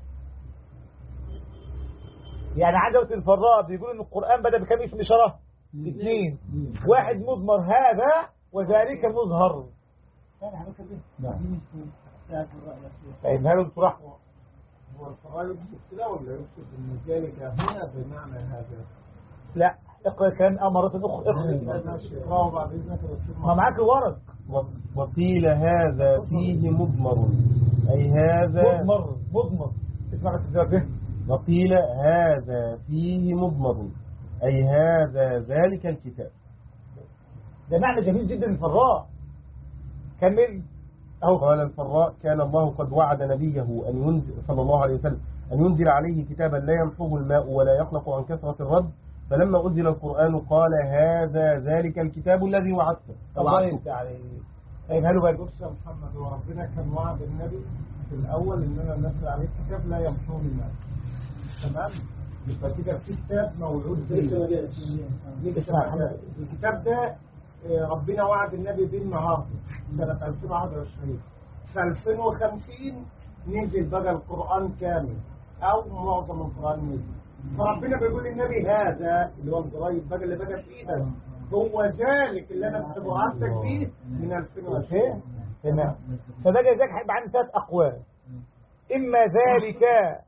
يعني عجبة الفراء بيقول ان القرآن بدأ بكم اسم إشارة اثنين واحد مضمر هذا وذلك مظهر نعم فإن هذا الصراحة هو الفراء يقصد كده ولا يقصد ان ذلك هنا بمعنى هذا؟ لا اقرأ كان مرة أخرى اقرأ ماشي اقرأه بعد اذنك يا دكتور ما معاك الورق و- وقيل هذا فيه مضمر أي هذا مضمر مضمر اسمع بس الجواب ده وقيل هذا فيه مضمر أي هذا ذلك الكتاب ده معنى جميل جدا الفراء كمل اهو قال الفراء كان الله قد وعد نبيه أن ينزل صلى الله عليه وسلم أن ينزل عليه كتابا لا يمحوه الماء ولا يخلق عن كثرة الرد فلما أنزل القرآن قال هذا ذلك الكتاب الذي وعدته الله وعدته يفتح عليك طيب هلو بقى بص يا محمد هو ربنا كان وعد النبي في الاول اننا ننزل عليه كتاب لا يمحوه الماء تمام يبقى كده في كتاب موجود زي ليه اسمع كتاب ده؟ الكتاب ده آه، ربنا وعد النبي بيه النهارده سنة 2021 في 2050 نزل بقى القرآن كامل أو معظم القرآن نزل فربنا بيقول للنبي هذا اللي هو الجرايد بقى اللي بقى في إيدك هو ذلك اللي أنا كنت بعثتك فيه من 2020 تمام فده جزاك هيبقى عندي ثلاث أقوال إما ذلك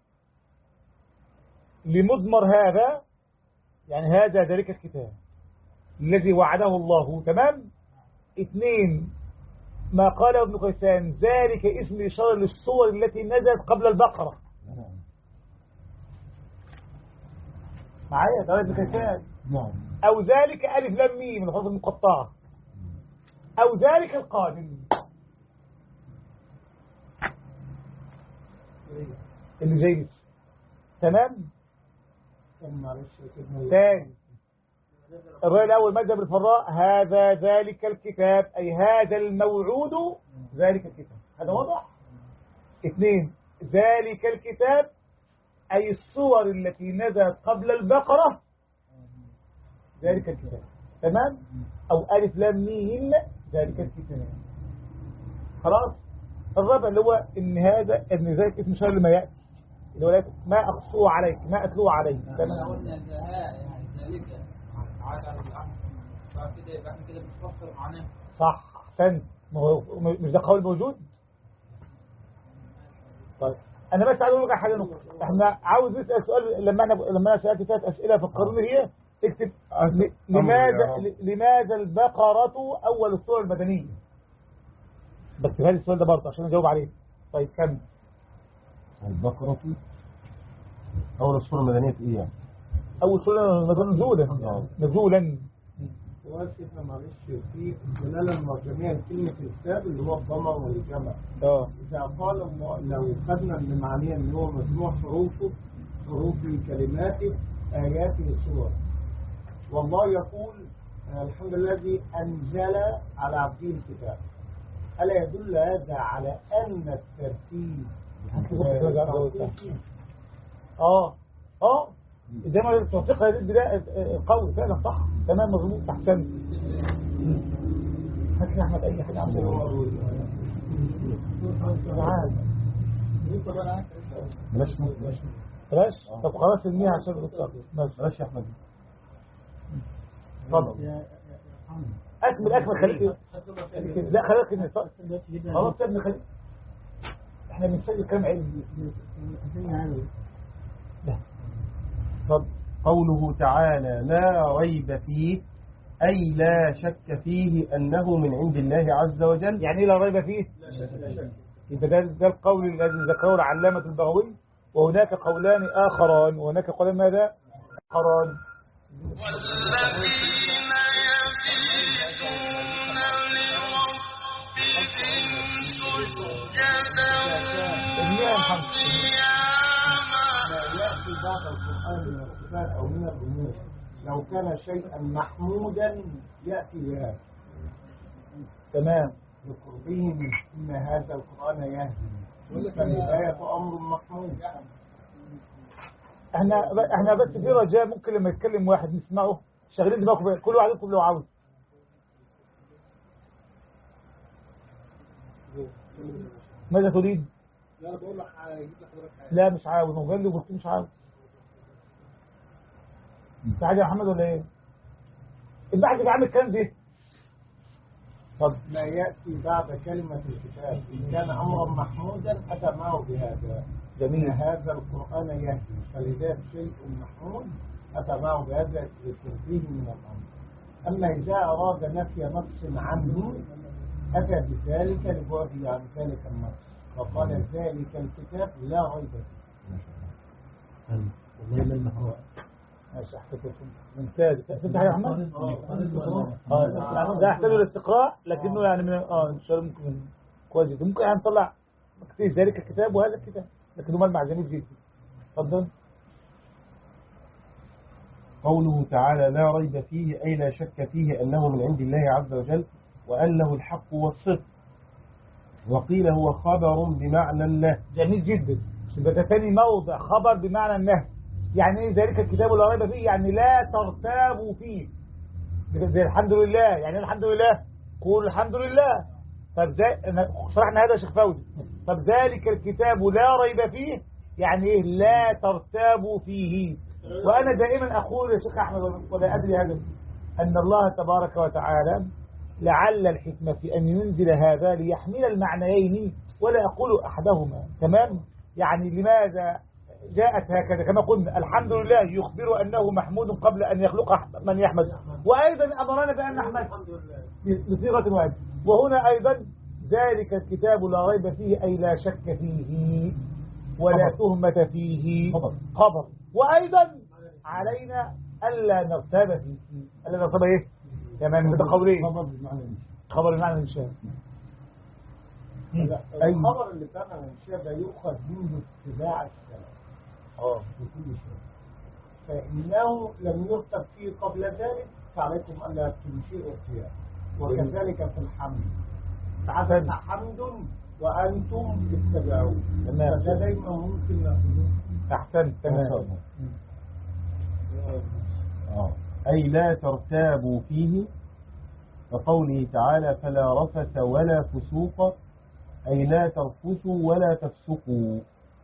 لمضمر هذا يعني هذا ذلك الكتاب الذي وعده الله تمام اثنين ما قاله ابن قيسان ذلك اسم إشارة للصور التي نزلت قبل البقرة معايا ده ابن قيسان نعم أو ذلك ألف لام ميم الحروف المقطعة أو ذلك القادم اللي زي ده. تمام طب معلش يا سيدنا تاني الرأي الأول مادة بالفراء هذا ذلك الكتاب أي هذا الموعود ذلك الكتاب هذا واضح اثنين ذلك الكتاب أي الصور التي نزلت قبل البقرة ذلك الكتاب تمام أو ألف لام ميم ذلك الكتاب خلاص الرابع اللي هو إن هذا إن ذلك اسم شر لما يأتي اللي هو لا- ما أقصوه عليك ما أتلوه عليك تمام قلنا ذهاء يعني ذلك عاد على الأحد بعد كده يبقى احنا كده بنفسر معناه صح احسنت ما هو مش ده قول موجود طيب انا بس عايز اقول لك على حاجه نقطه احنا عاوز نسال سؤال لما انا لما انا سالت ثلاث اسئله فكروني هي اكتب ل- لماذا يا رب. ل- لماذا البقره اول السور المدنيه بكتب لي السؤال ده برضه عشان اجاوب عليه طيب كمل البقرة أول الصورة المدنية في إيه يعني؟ اول سوره نزولا نزولا سؤال سيدنا معلش في دلالة المرجمية لكلمة الكتاب اللي هو الضمر والجمع اه إذا قال الله لو خدنا من معنيه إن هو مجموع حروفه حروف كلماته آياته سور والله يقول آه، الحمد لله الذي أنزل على عبده الكتاب ألا يدل هذا على أن الترتيب اه اه زي ما توثيق هذه البداية قوي فعلا صح تمام مظبوط احسنت حكي احمد اي حاجه عن بلاش بلاش بلاش طب خلاص ارميها عشان الدكتور ماشي بلاش يا أحمد اتفضل اكمل اكمل خليك لا خليك إن- خلاص يا ابني خليك احنا بنسجل كام علم اتفضل قوله تعالى لا ريب فيه أي لا شك فيه أنه من عند الله عز وجل يعني ايه لا ريب فيه يبقى ده, ده القول الذي ذكره العلامة البغوي وهناك قولان آخران وهناك قولان ماذا آخران ارميها يا محمد ما يأتي بعد القرآن من الصفات أو من الأمور لو كان شيئا محمودا يأتي بهذا تمام لقربه من إن هذا القرآن يهدي فالهداية أمر محمود احنا احنا بس في رجاء ممكن لما يتكلم واحد نسمعه شغالين دماغكم كل واحد يطلب لو عاوز ماذا تريد؟ لا انا بقول لك هجيب لحضرتك حاجه لا مش عاوز هو قال لي قلت مش عاوز في حاجه يا محمد ولا ايه؟ البحث اللي عامل الكلام ده اتفضل ما يأتي بعد كلمة الكتاب إن كان أمرا محمودا أتى معه بهذا إن جميل هذا القرآن يهدي فلذلك شيء محمود أتى معه بهذا لتنفيه من الأمر أما إذا أراد نفي نص عنه أتى بذلك لبعده عن ذلك النص وقال ذلك الكتاب لا ريب فيه ماشي احتفل ممتاز فهمت حاجه يا محمد؟ اه ده يحتاج للاستقراء لكنه يعني من اه ان شاء الله ممكن كويس جدا. ممكن يعني نطلع كتير ذلك الكتاب وهذا الكتاب لكنه ملمع جميل جدا اتفضل قوله تعالى لا ريب فيه أي لا شك فيه أنه من عند الله عز وجل وأنه الحق والصدق وقيل هو خبر بمعنى الله جميل جدا يبقى ده تاني موضع خبر بمعنى النهي يعني ايه ذلك الكتاب لا ريب فيه يعني لا ترتابوا فيه زي الحمد لله يعني إيه الحمد لله قول الحمد لله طب زي أنا- شرحنا هذا يا شيخ فوزي طب ذلك الكتاب لا ريب فيه يعني ايه لا ترتابوا فيه وانا دائما اقول يا شيخ احمد ولا ادري هذا ان الله تبارك وتعالى لعل الحكمة في أن ينزل هذا ليحمل المعنيين ولا أقول أحدهما تمام يعني لماذا جاءت هكذا كما قلنا الحمد لله يخبر أنه محمود قبل أن يخلق أح- من يحمد وأيضا أمرنا بأن نحمد بصيغة واحدة وهنا أيضا ذلك الكتاب لا ريب فيه أي لا شك فيه ولا تهمة فيه خبر. خبر وأيضا علينا ألا نرتاب فيه ألا نرتاب إيه تمام ده قولين خبر بمعنى إيه؟ خبر بمعنى الإنشاء لا، أي. الخبر اللي بمعنى الإنشاء ده يؤخذ منه اتباع السلف اه في كل شيء فإنه لم يكتب فيه قبل ذلك فعليكم ألا تنشئوا القيام وكذلك في الحمد فعسى حمد وأنتم اتبعون تمام. فده دايما ممكن نأخذه أحسنت تمام آه. أي لا ترتابوا فيه وقوله تعالى فلا رفث ولا فسوق أي لا ترفثوا ولا تفسقوا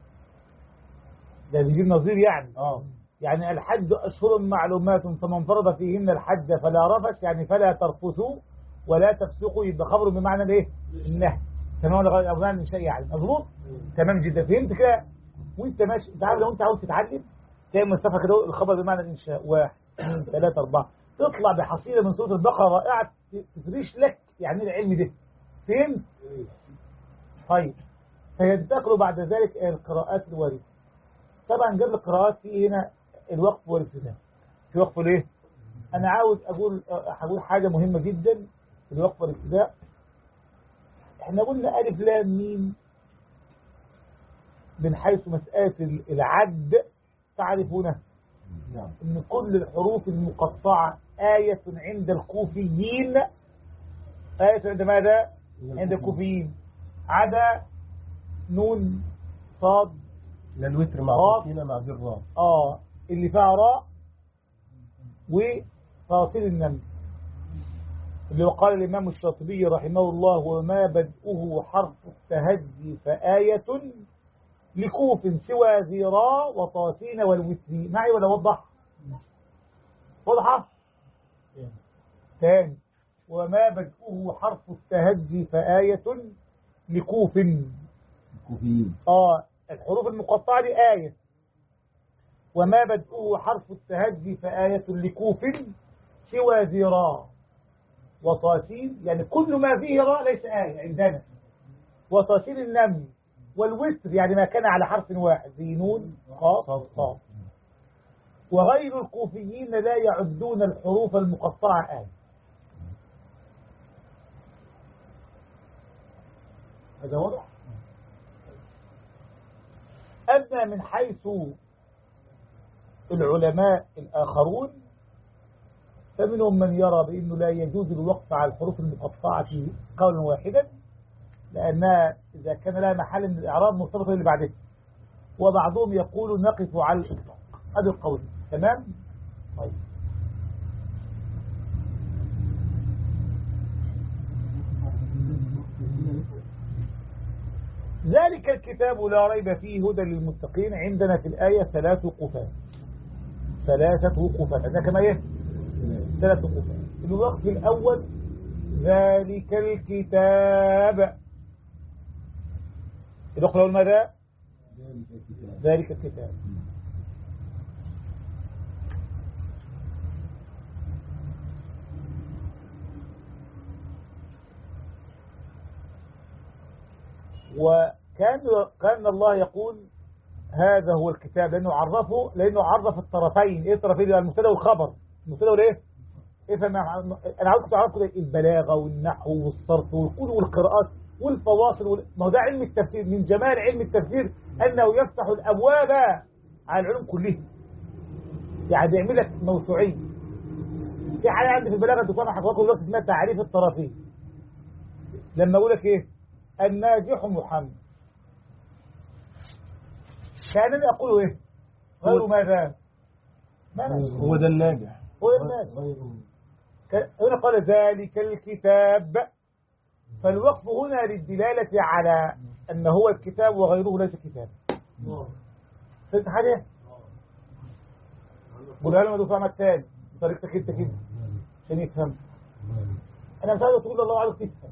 ده بيجيب نظير يعني آه. يعني الحج أشهر معلومات فمن فرض فيهن الحج فلا رفث يعني فلا ترفثوا ولا تفسقوا يبقى خبر بمعنى الايه النهي تمام ولا غير بمعنى الشيء يعني مظبوط تمام جدا فهمت كده وانت ماشي انت عارف لو انت عاوز تتعلم تلاقي مصطفى كده الخبر بمعنى الانشاء واحد اثنين ثلاثة أربعة تطلع بحصيلة من سورة البقرة رائعة تفريش لك يعني إيه العلم ده فهمت؟ طيب فينتقل بعد ذلك إلى القراءات الواردة طبعا قبل القراءات في هنا الوقف والابتداء في وقف ليه؟ أنا عاوز أقول هقول حاجة مهمة جدا في الوقف والابتداء احنا قلنا ألف لام ميم من حيث مسألة العد تعرفونه نعم ان كل الحروف المقطعة آية عند الكوفيين آية عند ماذا؟ عند الكوفيين عدا نون صاد لا الوتر مع آه. السكينة مع ذي الراء آه اللي فيها راء وفاصل النمل اللي وقال الإمام الشاطبي رحمه الله وما بدءه حرف التهجي فآية لكوف سوى ذي راء وطاسين والوتر معي ولا وضح واضحة ثاني وما بدءه حرف التهجي فآية لكوف الكوفيين آه الحروف المقطعة دي آية وما بدءه حرف التهجي فآية لكوف سوى ذي راء وطاسين يعني كل ما فيه راء ليس آية عندنا وطاسين النمل والوتر يعني ما كان على حرف واحد ذي نون قاف قاف وغير الكوفيين لا يعدون الحروف المقطعة آية هذا واضح أما من حيث العلماء الآخرون فمنهم من يرى بأنه لا يجوز الوقف على الحروف المقطعة قولا واحدا لأنها إذا كان لها محل من الإعراب مرتبطة اللي بعدها وبعضهم يقول نقف على الإطلاق هذا القول تمام طيب ذلك الكتاب لا ريب فيه هدى للمتقين عندنا في الآية ثلاث وقفات ثلاثة وقفات عندنا كما ايه ثلاث وقفات الوقف الأول ذلك الكتاب الوقف الأول ماذا ذلك الكتاب وكان كان الله يقول هذا هو الكتاب لأنه عرفه لأنه عرف الطرفين إيه الطرفين المبتدا والخبر المبتدا والإيه إيه فما أنا عاوزكم تعرفوا ده البلاغة والنحو والصرف والقول والقراءات والفواصل وال... ما هو ده علم التفسير من جمال علم التفسير أنه يفتح الأبواب على العلوم كلها يعني بيعمل لك موسوعية في حاجة عندي في البلاغة الدكتور حضراتكم دلوقتي اسمها تعريف الطرفين لما أقول لك إيه الناجح محمد كان أقول إيه غير ماذا ما نجح. هو ده الناجح هو الناجح ك- هنا قال ذلك الكتاب فالوقف هنا للدلالة على أن هو الكتاب وغيره ليس كتاب فهمت حاجة؟ قولها له مدفع الثاني بطريقتك انت كده عشان يفهم انا مش عايز تقول الله عايز تفهم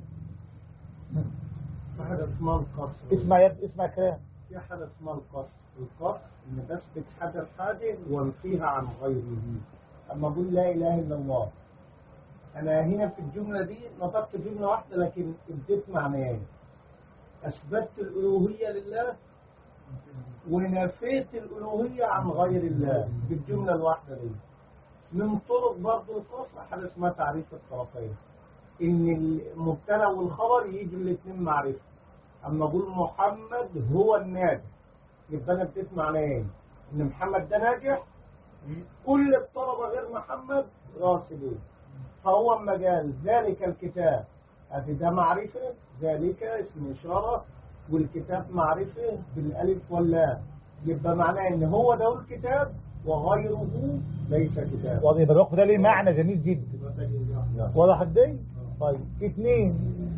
في حاجة اسمها القصر اسمع يا ابني اسمع كلام في حاجة اسمها القصر القصر إن بثبت حاجة حاجة وانفيها عن غيره أما أقول لا إله إلا الله أنا هنا في الجملة دي نطقت جملة واحدة لكن اديت معنيين أثبتت الألوهية لله ونفيت الألوهية عن غير الله بالجملة الواحدة دي من طرق برضه القصر حاجة اسمها تعريف الطرفين إن المبتدأ والخبر يجي الاثنين معرفة أما أقول محمد هو الناجح يبقى أنا اديت معنيين إن محمد ده ناجح كل الطلبة غير محمد راسبين فهو اما قال ذلك الكتاب هذه ده معرفة ذلك اسم إشارة والكتاب معرفة بالألف واللام يبقى معناه إن هو ده الكتاب وغيره ليس كتاب واضح يبقى الوقف ده ليه معنى جميل جدا واضح قد طيب اثنين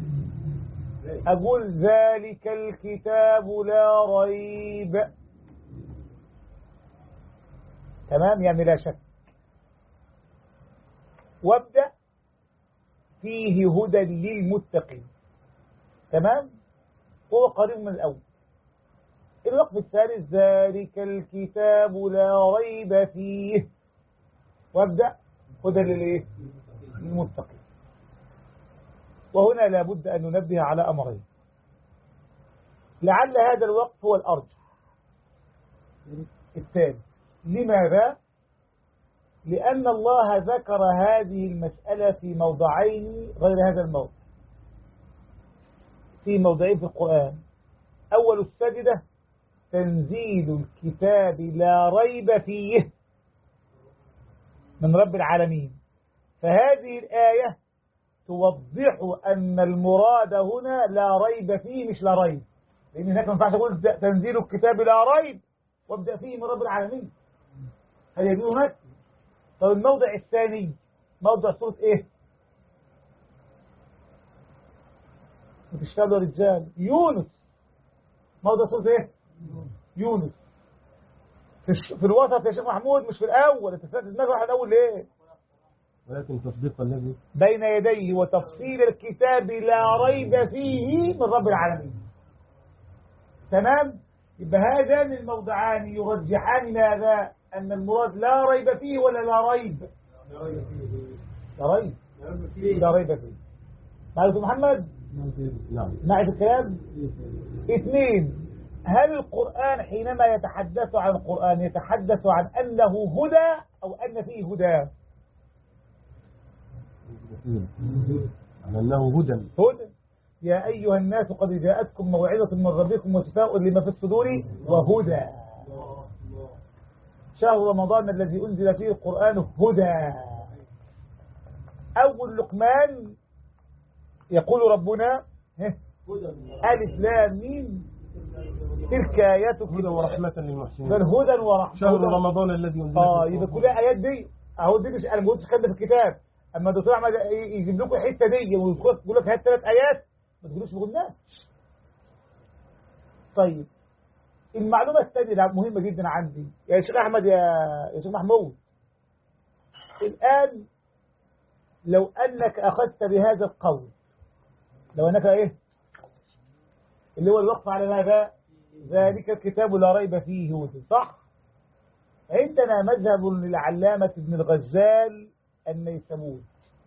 أقول ذلك الكتاب لا ريب تمام يعني لا شك وابدأ فيه هدى للمتقين تمام هو قريب من الأول الوقف الثالث ذلك الكتاب لا ريب فيه وابدأ هدى للايه للمتقين وهنا لابد أن ننبه على أمرين لعل هذا الوقف هو الأرجح الثاني لماذا؟ لأن الله ذكر هذه المسألة في موضعين غير هذا الموضع في موضعين في القرآن أول السجدة تنزيل الكتاب لا ريب فيه من رب العالمين فهذه الآية توضح أن المراد هنا لا ريب فيه مش لا ريب لأن هناك ما ينفعش أقول تنزيل الكتاب لا ريب وابدأ فيه من رب العالمين هل يجوز هناك طب الموضع الثاني موضع سورة ايه بتشتغلوا يا رجال يونس موضع سورة ايه يونس في, الش... في الوسط يا شيخ محمود مش في الاول انت فاكر دماغك راح الاول ليه ولكن تصديق الذي بين يديه وتفصيل الكتاب لا ريب فيه من رب العالمين تمام يبقى هذان الموضعان يرجحان ماذا أن المراد لا ريب فيه ولا لا ريب لا ريب لا ريب فيه معرفة محمد نعم معرفة الكلام اثنين هل القرآن حينما يتحدث عن القرآن يتحدث عن أنه هدى أو أن فيه هدى على أنه هدى هدى يا أيها الناس قد جاءتكم موعظة من ربكم وشفاء لما في الصدور وهدى شهر رمضان الذي أنزل فيه القرآن هدى أول لقمان يقول ربنا ها، ألف لام ميم تلك آيات هدى الكتاب ورحمة للمحسنين بل هدى ورحمة شهر هدى- رمضان الذي أنزل اه فيه يبقى كلها ايات دي اهو دي مش انا ما قلتش كده في الكتاب اما الدكتور احمد ي- يجيب لكم الحته دي ويقول يقول لك هات ثلاث ايات ما تقولوش ما قلناش طيب المعلومه الثانيه اللي مهمه جدا عندي يا شيخ احمد يا يا شيخ محمود الان لو انك اخذت بهذا القول لو انك ايه اللي هو الوقف على ماذا ذلك الكتاب لا ريب فيه هدى صح عندنا مذهب للعلامة ابن الغزال النيسابوري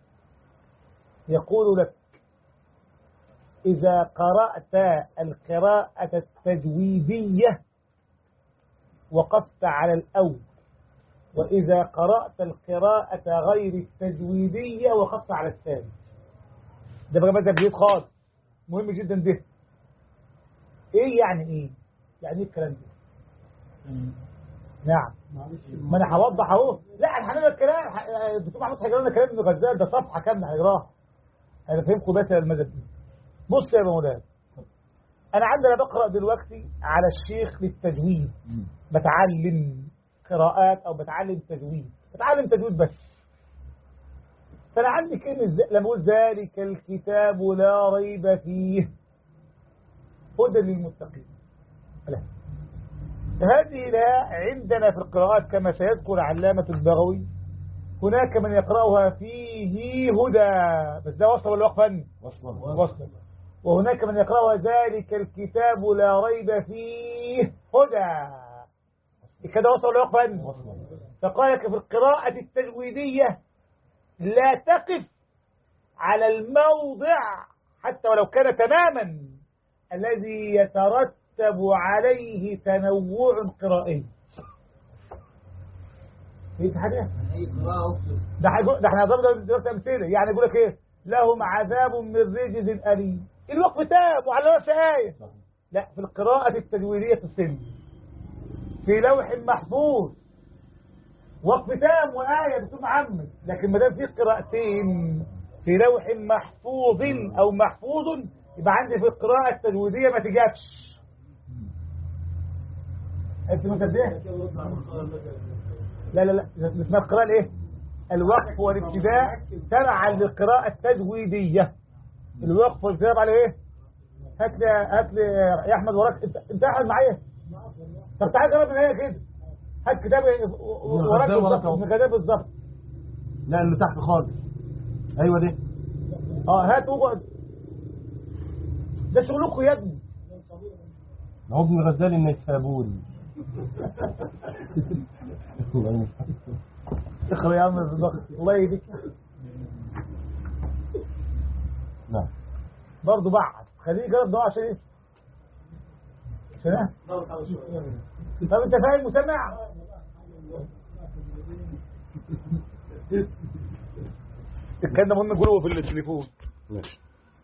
يقول لك إذا قرأت القراءة التجويدية وقفت على الأول وإذا قرأت القراءة غير التجويدية وقفت على الثاني ده بقى مذهب جديد خالص مهم جدا ده ايه يعني ايه يعني ايه الكلام ده نعم ما انا هوضح اهو لا انا هنقرا الكلام ح- الدكتور محمود هيقرا لنا كلام ابن غزال ده صفحه كامله هيقراها انا فهمكم بس المذهب دي بص يا مولانا انا عندنا بقرا دلوقتي على الشيخ للتجويد بتعلم قراءات او بتعلم تجويد بتعلم تجويد بس فانا عندي كلمه ز- لما اقول ذلك الكتاب لا ريب فيه هدى للمتقين لا هذه لا عندنا في القراءات كما سيذكر علامة البغوي هناك من يقرأها فيه هدى بس ده وصل ولا وقفا وصلا وصل وهناك من يقرأها ذلك الكتاب لا ريب فيه هدى كده وصل ولا وقفا وصلا فقال لك في القراءة التجويدية لا تقف على الموضع حتى ولو كان تماما الذي يترتب عليه تنوع قرائي ايه في حاجة أي قراءة أكتب ده هيقول- ده احنا ضرب دلوقتي امثله يعني يقول لك ايه لهم عذاب من رجز اليم الوقف تام وعلى راس ايه لا في القراءة التجويدية في السن في لوح محفوظ وقف تام وآية بتقول محمد لكن ما دام في قراءتين في لوح محفوظ أو محفوظ يبقى عندي في القراءة التجويدية ما تجابش أنت مصدقها؟ لا لا لا اسمها القراءة الإيه؟ الوقف والابتداء تبعا للقراءة التجويدية الوقف والابتداء على إيه؟ هات لي هات لي يا أحمد وراك أنت أنت قاعد معايا طب تعالى جرب من هنا كده هات كتاب وراك غزال وراك بالظبط أهو. ابن غزال بالظبط لا اللي تحت خالص ايوه دي اه هات واقعد ده شغلكم يا ابني هو ابن غزال النيسابوري اخر يا عم بالظبط الله يهديك نعم برضه بعد خليه يجرب ده عشان ايه عشان ايه طب انت فاهم وسامع الكلام ده مهم نقوله في التليفون ماشي.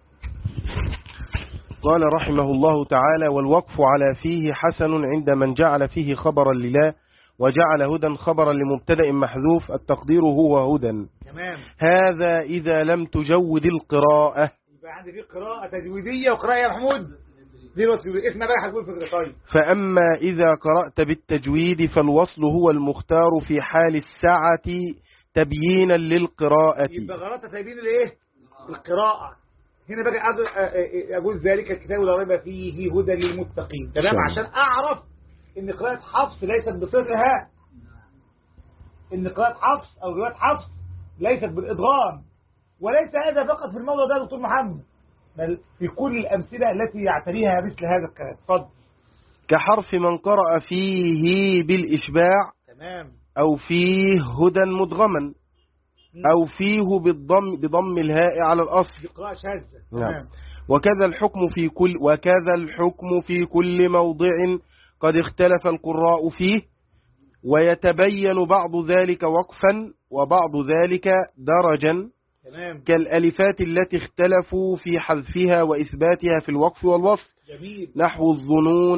قال رحمه الله تعالى والوقف على فيه حسن عند من جعل فيه خبرا لله وجعل هدى خبرا لمبتدأ محذوف التقدير هو هدى تمام هذا إذا لم تجود القراءة يبقى عندي في قراءة تجويدية وقراءة يا محمود دي الوقت اسمها بقى هتقول فكرة طيب فأما إذا قرأت بالتجويد فالوصل هو المختار في حال السعة تبيينا للقراءة يبقى غلطة سايبين الايه القراءة هنا بقى أقول- أ- أ- اقول ذلك الكتاب لا ريب فيه هدى للمتقين تمام شاء الله. عشان اعرف ان قراءة حفص ليست بصفها ان قراءة حفص او رواية حفص ليست بالادغام وليس هذا فقط في الموضوع ده يا دكتور محمد بل في كل الامثله التي يعتريها مثل هذا الكلام اتفضل كحرف من قرأ فيه بالإشباع تمام أو فيه هدى مدغما أو فيه بالضم بضم الهاء على الأصل دي قراءة شاذة نعم. تمام وكذا الحكم في كل وكذا الحكم في كل موضع قد اختلف القراء فيه ويتبين بعض ذلك وقفا وبعض ذلك درجا تمام كالألفات التي اختلفوا في حذفها وإثباتها في الوقف والوصل جميل نحو الظنون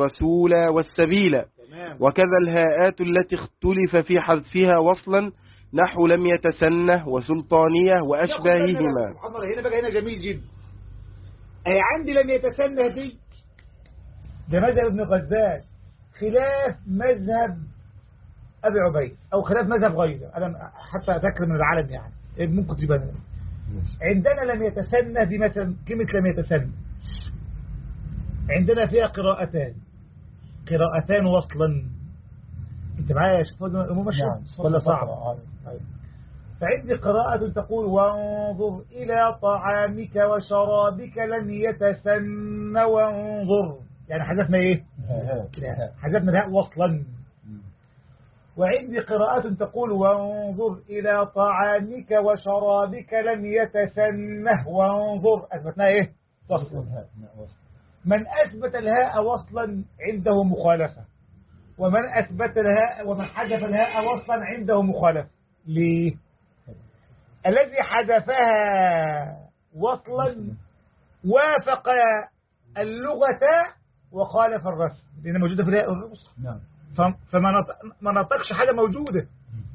والرسول والسبيل تمام وكذا الهاءات التي اختلف في حذفها وصلا نحو لم يتسنه وسلطانية وأشباههما سبحان الله هنا بقى هنا جميل جدا أي عندي لم يتسنه دي ده مذهب ابن غزال خلاف مذهب أبي عبيد أو خلاف مذهب غيره أنا حتى أذكر من العالم يعني إيه ممكن تبقى عندنا لم يتسنى دي مثلا كلمة لم يتسنى عندنا فيها قراءتان قراءتان وصلا انت معايا يا شيخ فوزي الامور ماشيه ولا صعب فعندي قراءة تقول وانظر إلى طعامك وشرابك لم يتسن وانظر يعني حذفنا ايه حذفنا الهاء وصلا وعندي قراءة تقول وانظر إلى طعامك وشرابك لم يتسنه وانظر أثبتنا إيه وصلا من أثبت الهاء وصلا عنده مخالفة ومن أثبت الهاء ومن حذف الهاء وصلا عنده مخالفة ليه الذي حذفها وصلا وافق اللغة وخالف الرسم لأن موجودة في الهاء والرسم نعم ف- فما نط- ما نطقش حاجة موجودة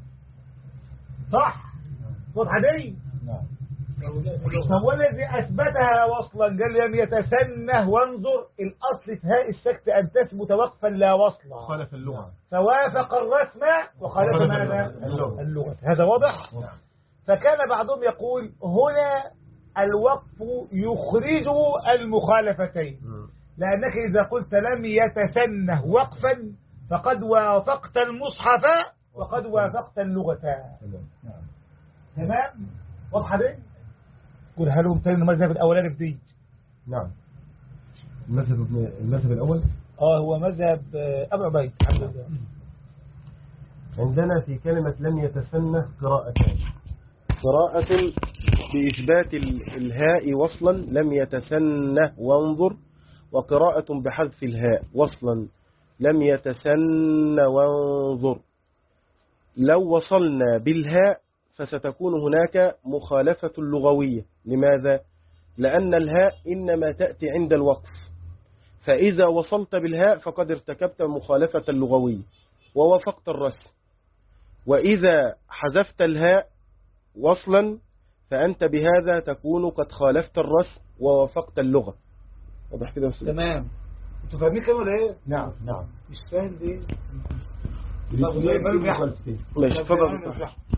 صح واضحة دي نعم فهو الذي أثبتها وصلا قال لم يتسنه وانظر الأصل في هاء السكت أن تثبت وقفا لا وصلا خالف اللغة فوافق الرسم وخالف وخالف ماذا اللغة. اللغة هذا واضح نعم. فكان بعضهم يقول هنا الوقف يخرج المخالفتين لأنك إذا قلت لم يتسنه وقفا فقد وافقت المصحف وقد وافقت اللغة نعم تمام واضحة دي قول هل ممتن المذهب الأولاني في دي نعم المذهب المذهب الأول اه هو مذهب آه، أبو عبيد الحمد لله عندنا في كلمة لم يتسنه قراءتان قراءة بإثبات ال- الهاء وصلا لم يتسنه وانظر وقراءة بحذف الهاء وصلا لم يتسن وانظر لو وصلنا بالهاء فستكون هناك مخالفة لغوية لماذا؟ لأن الهاء إنما تأتي عند الوقف فإذا وصلت بالهاء فقد ارتكبت مخالفة لغوية ووافقت الرسم وإذا حذفت الهاء وصلا فأنت بهذا تكون قد خالفت الرسم ووافقت اللغة واضح كده يا أستاذ؟ تمام انتوا فاهمين كده ولا ايه؟ نعم نعم مش فاهم ليه؟ ماشي اتفضل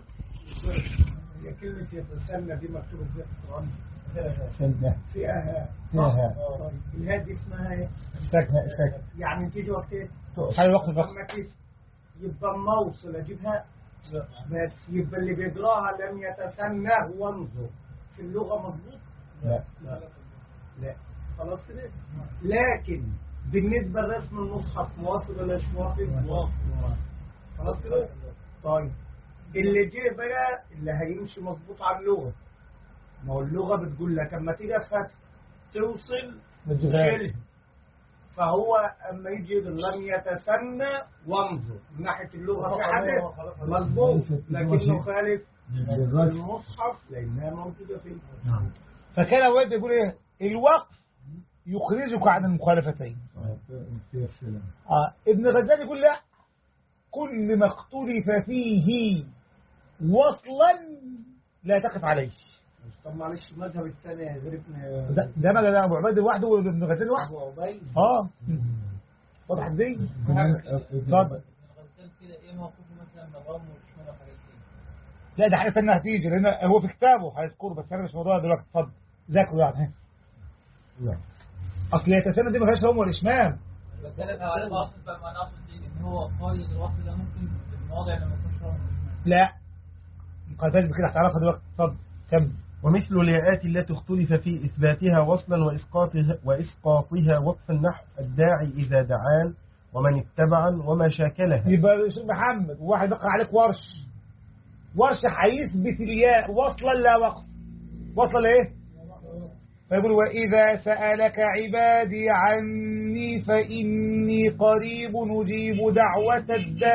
هي كلمة يتسنى دي مكتوبة ازاي في القرآن؟ سنة فيها فيها طيب الهاء دي اسمها ايه؟ سكنة سكنة يعني تيجي وقت ايه؟ حال وقت الفقر لما تيجي يبقى موصل اجيبها بس يبقى اللي بيجراها لم يتسنى وانظر في اللغة مظبوط؟ لا لا خلاص كده لكن بالنسبة لرسم المصحف موافق ولا مش موافق؟ موافق خلاص كده؟ طيب اللي جه بقى اللي هيمشي مظبوط على اللغة ما هو اللغة بتقول لك اما تيجي فتح توصل شيل فهو اما يجي لم يتسنى وانظر من ناحية اللغة في حاجة مظبوط لكنه خالف المصحف لانها موجودة فيه فكان أولاد يقول ايه؟ الوقف يخرجك عن المخالفتين آه. ابن غزال يقول لا كل ما اختلف فيه وصلا لا تقف عليه طب معلش المذهب الثاني غير ابن ده ده ما ده ابو عبيد لوحده وابن غزال لوحده ابو عبيد اه واضح ازاي اتفضل غزال كده ايه موقفه مثلا من الرم والشمال والحاجات دي لا ده حاجه ثانيه هتيجي لان هو في كتابه هيذكره بس انا مش موضوع دلوقتي اتفضل ذاكره يعني نعم اصل يتسنى دي ما فيهاش هم والاشمام بتكلم على الاصل بقى ما انا اقصد إيه؟ ان هو قايد الوصل ده ممكن في المواضع اللي ما يكونش رم لا ما قالتهاش بكده هتعرفها دلوقتي اتفضل كمل ومثل الياءات التي اختلف في إثباتها وصلا وإسقاطها, وإسقاطها وقف النحو الداعي إذا دعان ومن اتبعا وما شاكلها يبقى يا محمد وواحد بقى عليك ورش ورش هيثبت الياء وصلا لا وقف وصل ايه فيقول وإذا سألك عبادي عني فإني قريب نجيب دعوة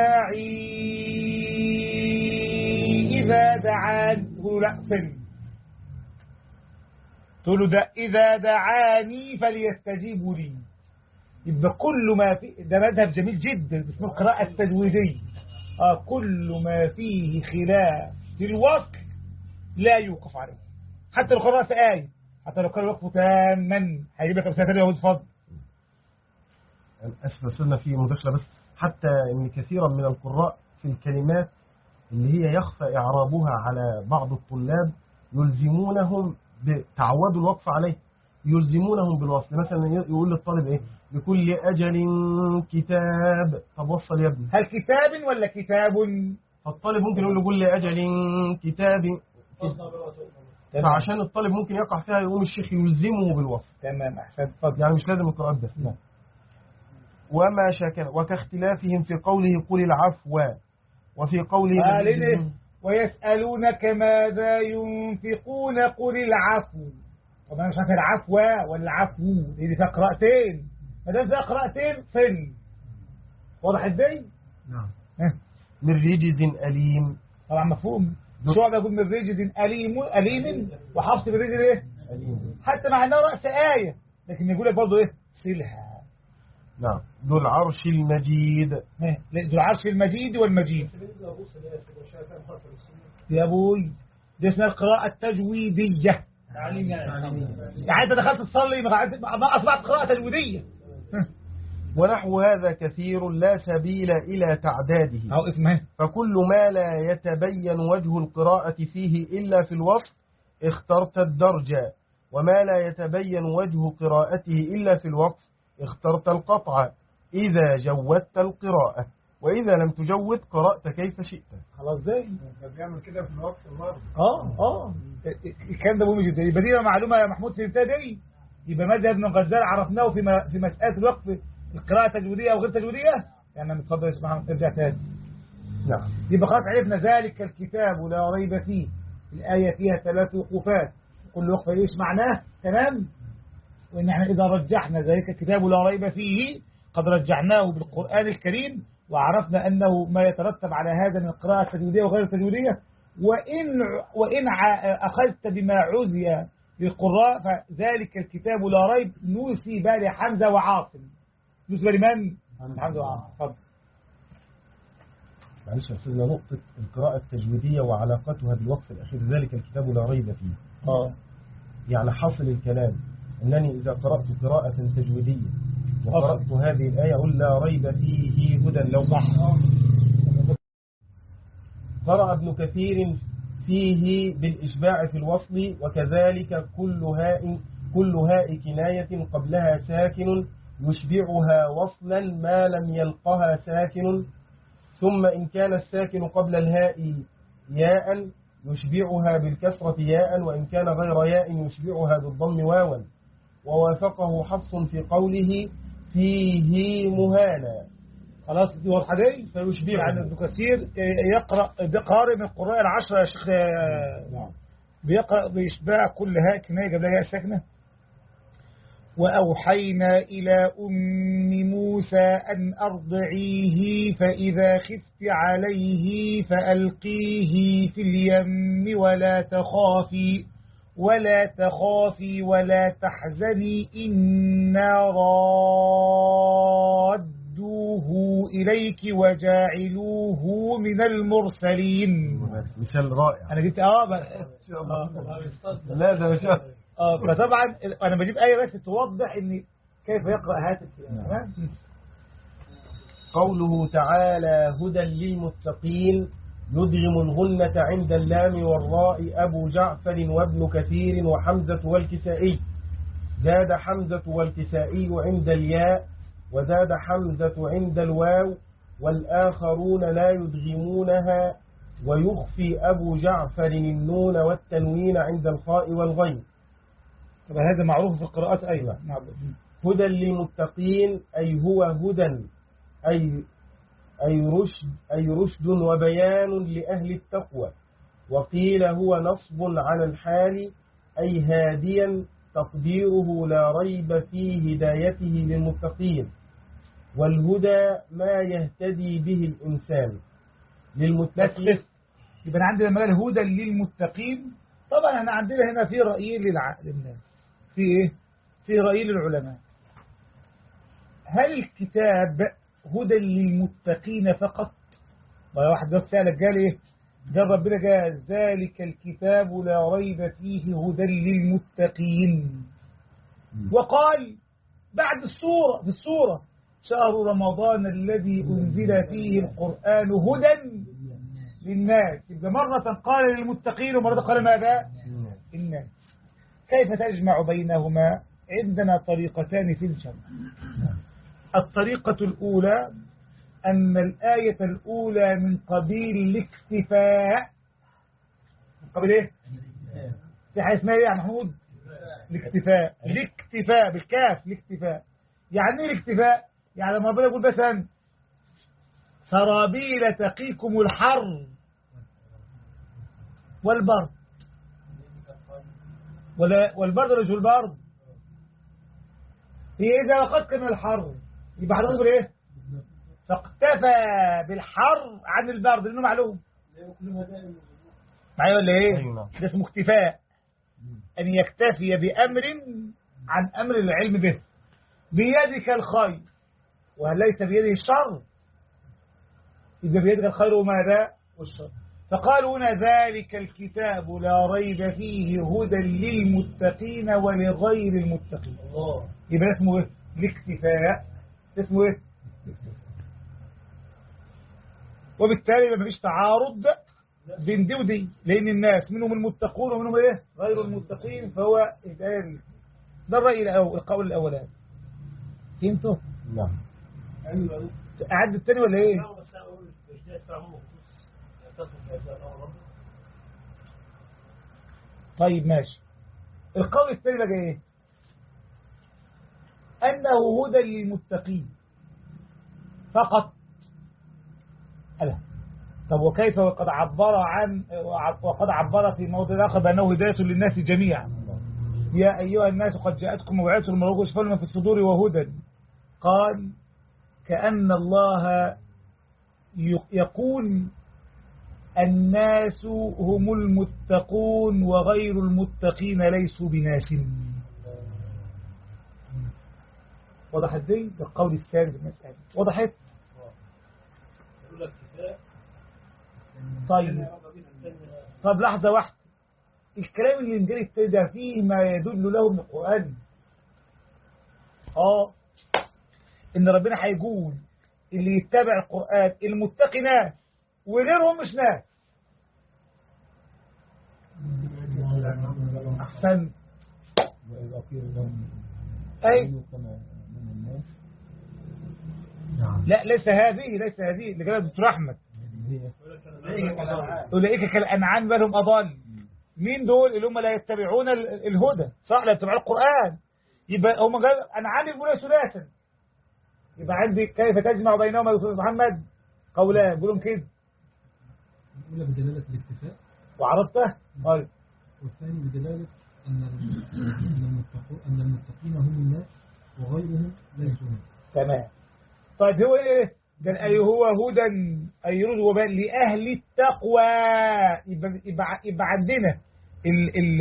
الداعي إذا دعان تقول لا سن تقول له ده إذا دعاني فليستجيبوا لي يبقى كل ما في ده مذهب جميل جدا اسمه القراءة التجويدية آه كل ما فيه خلاف في الوصل لا يوقف عليه حتى لو قرأت آية حتى لو كان وقفه تاما هيجيب لك مثال تاني يا اتفضل أسف وصلنا في مداخلة بس حتى إن كثيرا من القراء في الكلمات اللي هي يخفى إعرابها على بعض الطلاب يلزمونهم بتعودوا الوقف عليه يلزمونهم بالوصل مثلا يقول للطالب إيه لكل أجل كتاب طب وصل يا ابني هل كتاب ولا كتاب فالطالب ممكن يقول لكل أجل كتاب فعشان الطالب ممكن يقع فيها يقوم الشيخ يلزمه بالوصل تمام أحسن اتفضل يعني مش لازم القراءات بس لا وما شاكل وكاختلافهم في قوله قل العفو وفي قوله قال إيه؟ ويسألونك ماذا ينفقون قل العفو طبعا مش عارف العفو ولا العفو دي فيها قراءتين ما دام فيها قراءتين صل واضح ازاي؟ نعم ها؟ من رجز أليم طبعا مفهوم شعبة يقول من رجز أليم أليم وحفص من رجز ايه؟ أليم حتى مع انها رأس آية لكن يقول لك برضه ايه؟ صلها نعم ذو العرش المجيد ها؟ ذو العرش المجيد والمجيد يا ابوي دي اسمها القراءة التجويدية تعليم يعني يعني انت دخلت تصلي ما قعدت- ما اصبحت قراءة تجويدية ونحو هذا كثير لا سبيل إلى تعداده اهو اسمها فكل ما لا يتبين وجه القراءة فيه إلا في الوصف اخترت الدرجة وما لا يتبين وجه قراءته إلا في الوقف اخترت القطع إذا جودت القراءة وإذا لم تجود قرأت كيف شئت خلاص زي ده بيعمل كده في الوقت المرضي اه اه الكلام ده مهم جدا يبقى دي معلومه يا محمود في الابتدائي يبقى مذهب ابن غزال عرفناه في م- في مساله الوقف القراءه تجويديه او غير تجويديه يعني متفضل اسمع ارجع تاني نعم يبقى خلاص عرفنا ذلك الكتاب لا ريب فيه الآية فيها ثلاث وقوفات كل وقفة ايش معناه تمام وإن احنا إذا رجحنا ذلك الكتاب لا ريب فيه قد رجعناه بالقرآن الكريم وعرفنا أنه ما يترتب على هذا من القراءة التجويدية وغير التجويدية وإن وإن ع- أخذت بما عزي للقراء فذلك الكتاب لا ريب نسب لحمزة وعاصم نسب لمن؟ حمزة وعاصم اتفضل. معلش يا أستاذنا نقطة القراءة التجويدية وعلاقتها بالوقف الأخير ذلك الكتاب لا ريب فيه اه يعني حاصل الكلام أنني إذا قرأت قراءة تجويدية وقرأت هذه الآية أقول لا ريب فيه هدى لو صح قرأ ابن كثير فيه بالإشباع في الوصل وكذلك كل هاء كل هاء كناية قبلها ساكن يشبعها وصلا ما لم يلقها ساكن ثم إن كان الساكن قبل الهاء ياء يشبعها بالكسرة ياء وإن كان غير ياء يشبعها بالضم واوا ووافقه حفص في قوله فيه مهانا خلاص دي واضحه دي فيشبعه يعني ابن كثير يقرا ده قارئ من القراء العشره يا شيخ نعم بيقرا بيشبع كل هاء كنايه قبلها هاء ساكنه واوحينا الى ام موسى ان ارضعيه فاذا خفت عليه فالقيه في اليم ولا تخافي ولا تخافي ولا تحزني إنا رادوه إليك وجاعلوه من المرسلين مثال رائع أنا جبت آه ب- آه. لا ده مش آه فطبعا أنا بجيب آية بس توضح إن كيف يقرأ هذا الكلام تمام؟ قوله تعالى هدى للمتقين يدغم الغنة عند اللام والراء أبو جعفر وابن كثير وحمزة والكسائي زاد حمزة والكسائي عند الياء وزاد حمزة عند الواو والآخرون لا يدغمونها ويخفي أبو جعفر النون والتنوين عند الخاء والغين طبعا هذا معروف في القراءات أيضا نعم. هدى للمتقين أي هو هدى أي أي رشد أي رشد وبيان لأهل التقوى وقيل هو نصب على الحال أي هاديا تقديره لا ريب في هدايته للمتقين والهدى ما يهتدي به الإنسان بس للمتقين بس يبقى أنا عندي لما قال هدى للمتقين طبعا احنا عندنا هنا في رأيين للع... للناس في ايه في رأيين للعلماء هل الكتاب هدى للمتقين فقط واحد بس سألك قال ايه قال ربنا قال ذلك الكتاب لا ريب فيه هدى للمتقين وقال بعد السورة في السورة شهر رمضان الذي أنزل فيه القرآن هدى للناس يبقى مرة قال للمتقين ومرة قال ماذا الناس كيف تجمع بينهما عندنا طريقتان في الجمع الطريقة الأولى أن الآية الأولى من قبيل الاكتفاء من قبيل إيه؟ في حاجة اسمها إيه يا محمود؟ الاكتفاء الاكتفاء بالكاف الاكتفاء يعني إيه الاكتفاء؟ يعني لما ربنا يقول مثلا سرابيل تقيكم الحر والبرد ولا والبرد ولا مش البرد هي إذا وقت من الحر يبقى هتقول إيه؟ فاقتفى بالحر عن البرد لأنه معلوم معايا ولا ايه أيوة. ده اسمه اكتفاء أن يكتفي بأمر عن أمر العلم به بيدك الخير وهل ليس بيده الشر إذا بيدك الخير وماذا والشر فقالوا هنا ذلك الكتاب لا ريب فيه هدى للمتقين ولغير المتقين يبقى اسمه ايه الاكتفاء اسمه ايه وبالتالي ما فيش تعارض بين دي ودي لأن الناس منهم المتقون ومنهم ايه غير المتقين فهو الآية دي. ده الرأي الأول القول الأولاني فهمتوا؟ نعم أعد الثاني ولا ايه؟ طيب ماشي القول الثاني بقى ايه؟ أنه هدى للمتقين فقط ألا طب وكيف وقد عبر عن وقد عبر في موضع آخر بأنه هداية للناس جميعا يا أيها الناس قد جاءتكم موعظة من ربكم شفاء لما في الصدور وهدى قال كأن الله يقول الناس هم المتقون وغير المتقين ليسوا بناس وضحت دي ده القول الثالث المسألة وضحت طيب طب لحظة واحدة الكلام اللي نجري التاني ده فيه ما يدل له من القرآن اه ان ربنا هيقول اللي يتبع القرآن المتقي ناس وغيرهم مش ناس احسن وإذا قيل لهم اي كونوا كما من الناس لا ليس هذه ليس هذه اللي قالها دكتور احمد هي اولئك كالانعام بل هم اضل مين دول اللي هم لا يتبعون ال- الهدى صح لا يتبعون القران يبقى هم قالوا انعام يقولوا ثلاثا يبقى عندي كيف تجمع بينهما يا استاذ محمد قولان قولهم كده الأولى بدلالة الاكتفاء وعرفته طيب والثاني بدلالة أن ال- أن المتقون أن المتقين هم الناس وغيرهم ليسوا ناس تمام طيب هو ايه قال اي هو هدى اي رد وبال لاهل التقوى يبقى يبقى, يبقى عندنا ال ال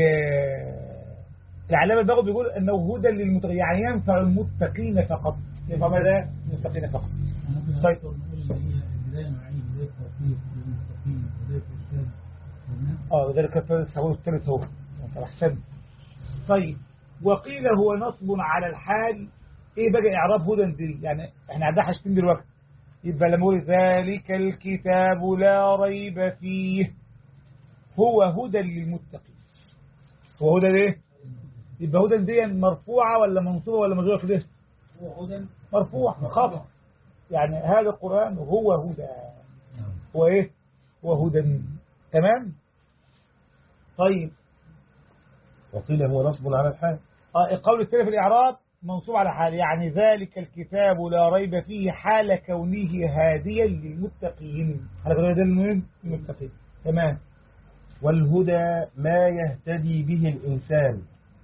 العلامه البغوي بيقول انه هدى للمتقين يعني ينفع المتقين فقط ينفع ماذا المتقين فقط ممكن طيب. أكثر نقول إن هي بداية نوعين بداية توفيق للمتقين بداية إرشاد للناس اه ذلك الثالث هو الثالث هو انت احسنت طيب وقيل هو نصب على الحال ايه بقى اعراب هدى دي يعني احنا عندنا حاجتين دلوقتي يبقى لما نقول ذلك الكتاب لا ريب فيه هو هدى للمتقين هو هدى ايه يبقى هدى دي مرفوعه ولا منصوبه ولا مجروره كده هو هدى مرفوع خبر يعني هذا القرآن هو هدى هو ايه هو هدى تمام طيب وقيل هو نصب على الحال آه، القول الثاني في الإعراب منصوب على حال يعني ذلك الكتاب لا ريب فيه حال كونه هاديا للمتقين حال كونه هاديا للمتقين تمام والهدى ما يهتدي به الإنسان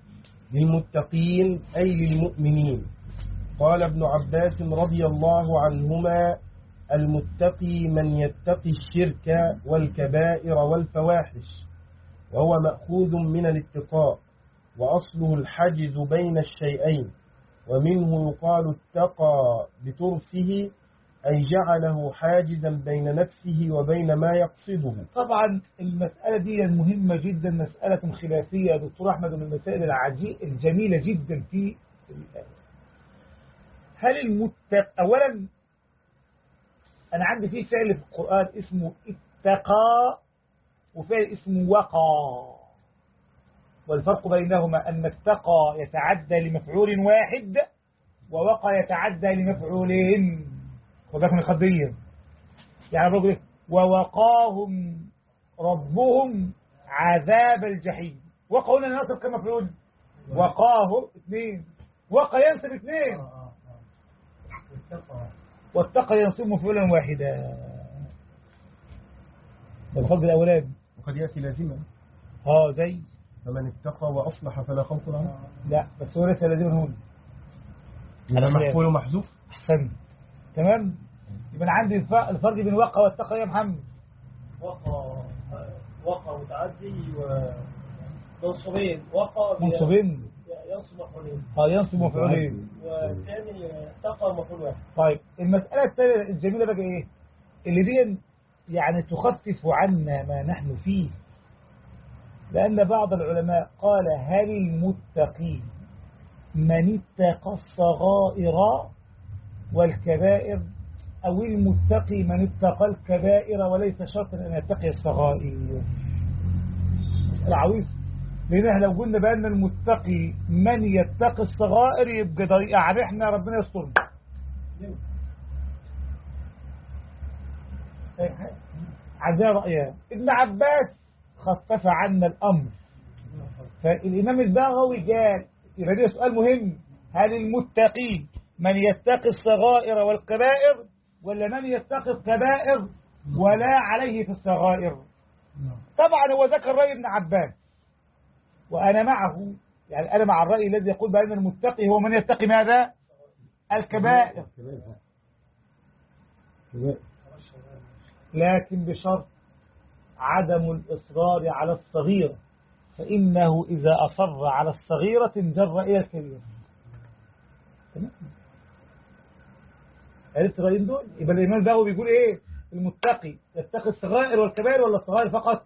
للمتقين أي للمؤمنين قال ابن عباس رضي الله عنهما المتقي من يتقي الشرك والكبائر والفواحش وهو مأخوذ من الاتقاء وأصله الحجز بين الشيئين ومنه يقال اتقى بترسه أي جعله حاجزا بين نفسه وبين ما يقصده طبعا المسألة دي مهمة جدا مسألة خلافية يا دكتور أحمد من المسائل العجي الجميلة جدا في الآية. هل المتق أولا أنا عندي في فعل في القرآن اسمه اتقى وفعل اسمه وقى والفرق بينهما أن اتقى يتعدى لمفعول واحد ووقى يتعدى لمفعولين وذاك من القضية يعني الرجل إيه؟ ووقاهم ربهم عذاب الجحيم وقى هنا نصب كم مفعول وقاه اثنين وقى ينصب اثنين واتقى ينصب مفعولا واحدا ده الفرق الاولاني وقد يأتي لازما اه زي فمن اتقى وأصلح فلا خوف عنه لا بس هو لسه لازم هون يبقى محفول ومحذوف احسن تمام يبقى انا عندي الف- الفرق بين وقى واتقى يا محمد وقع وقع متعدي ومنصوبين وقع بي- منصوبين ينصب مفعولين اه ينصب مفعولين والثاني تقى مفعول واحد طيب المسألة الثانية الجميلة بقى ايه اللي دي يعني تخفف عنا ما نحن فيه لأن بعض العلماء قال هل المتقين من اتقى الصغائر والكبائر أو المتقي من اتقى الكبائر وليس شرطا أن يتقي الصغائر العويص لأن احنا لو قلنا بأن المتقي من يتقي الصغائر يبقى ده يعني احنا ربنا يسترنا عندنا رأيان ابن عباس خفف عنا الأمر فالإمام البغوي قال يبقى ده سؤال مهم هل المتقي من يتقي الصغائر والكبائر ولا من يتقي الكبائر ولا عليه في الصغائر طبعا هو ذكر رأي ابن عباس وأنا معه يعني أنا مع الرأي الذي يقول بأن المتقي هو من يتقي ماذا الكبائر لكن بشرط عدم الإصرار على الصغيرة فإنه إذا أصر على الصغيرة انجر إلى الكبيرة تمام عرفت الرأيين دول يبقى الإمام البغوي بيقول إيه المتقي يتقي الصغائر والكبائر ولا الصغائر فقط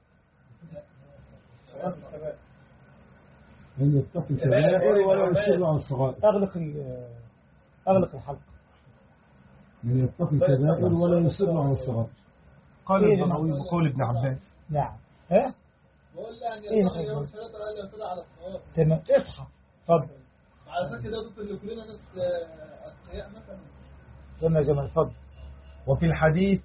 من يتقي الكبائر ولا يصر على الصغائر أغلق ال- أغلق الحلقة من يتقي الكبائر ولا يصر على الصغائر قال إيه البغوي بقول ابن عباس نعم ها بقول يعني إيه يوم الخير؟ يوم ثلاثة قال لي طلع على الصواب تمام اصحى اتفضل على فكرة ده دكتور اللي كلنا ناس آه، أتقياء مثلا يلا يا جماعة اتفضل وفي الحديث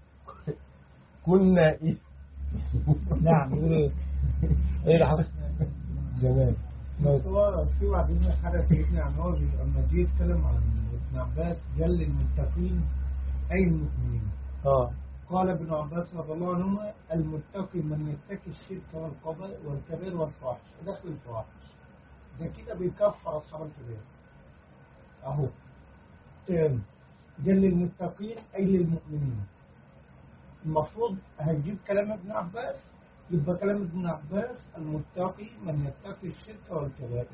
كنا إيه نعم يقول ايه ايه اللي حصل جمال هو في بعدين حاجة سيدنا عن هو لما جه يتكلم عن ابن عباس قال للمتقين أي المؤمنين اه قال ابن عباس رضي الله عنهما المتقي من يتقي الشرك والقبائل والكبائر والفواحش ودخل الفواحش ده كده بيكفر أصحاب الكبائر أهو تاني قال للمتقين أي للمؤمنين المفروض هنجيب كلام ابن عباس يبقى كلام ابن عباس المتقي من يتقي الشرك والكبائر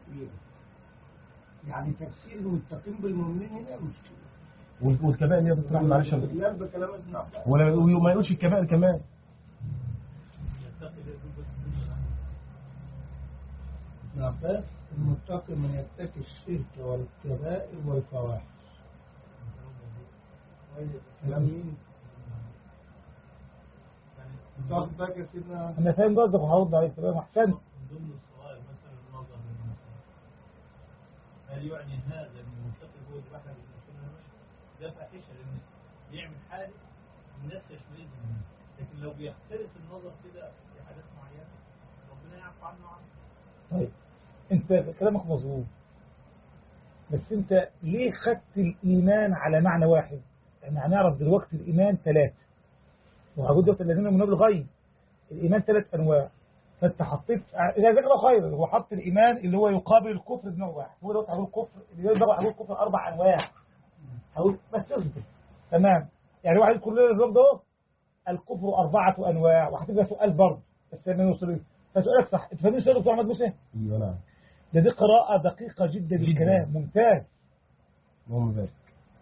يعني تفسير المتقين بالمؤمنين هنا مش كده وال- والكبائر يا دكتور أحمد معلش لا بكلام ابن عباس ولا وما يقولش الكبائر كمان ابن عباس المتقي من يتقي الشرك والكبائر والفواحش كلام مين؟ تاخد بالك يا سيدنا انا فاهم قصدك وهرد عليك تمام احسنت من ضمن الصوائب مثلا النظر للمسألة هل يعني هذا من المنتقل هو اللي بحر المسألة ده فاحشة لأن بيعمل حاجة الناس يشمئز منها لكن لو بيختلف النظر كده في حاجات معينة ربنا يعفو عنه عنه طيب انت كلامك مظبوط بس انت ليه خدت الايمان على معنى واحد احنا هنعرف دلوقتي الايمان ثلاثة وهقول دلوقتي الذين يؤمنون بالغيب الايمان ثلاث انواع فانت حطيت اذا ذكر خير هو حط الايمان اللي هو يقابل الكفر بنوع واحد هو دلوقتي هقول كفر اللي يقدر هقول كفر اربع انواع هقول بس اصبر تمام يعني واحد يقول لنا النظام ده اهو، الكفر اربعه انواع وهتبقى سؤال برضه بس ما يوصل إيه؟ فسؤالك صح انت فاهمين سؤال دكتور احمد موسى ايوه نعم ده دي قراءة دقيقة جدا للكلام ممتاز اللهم بارك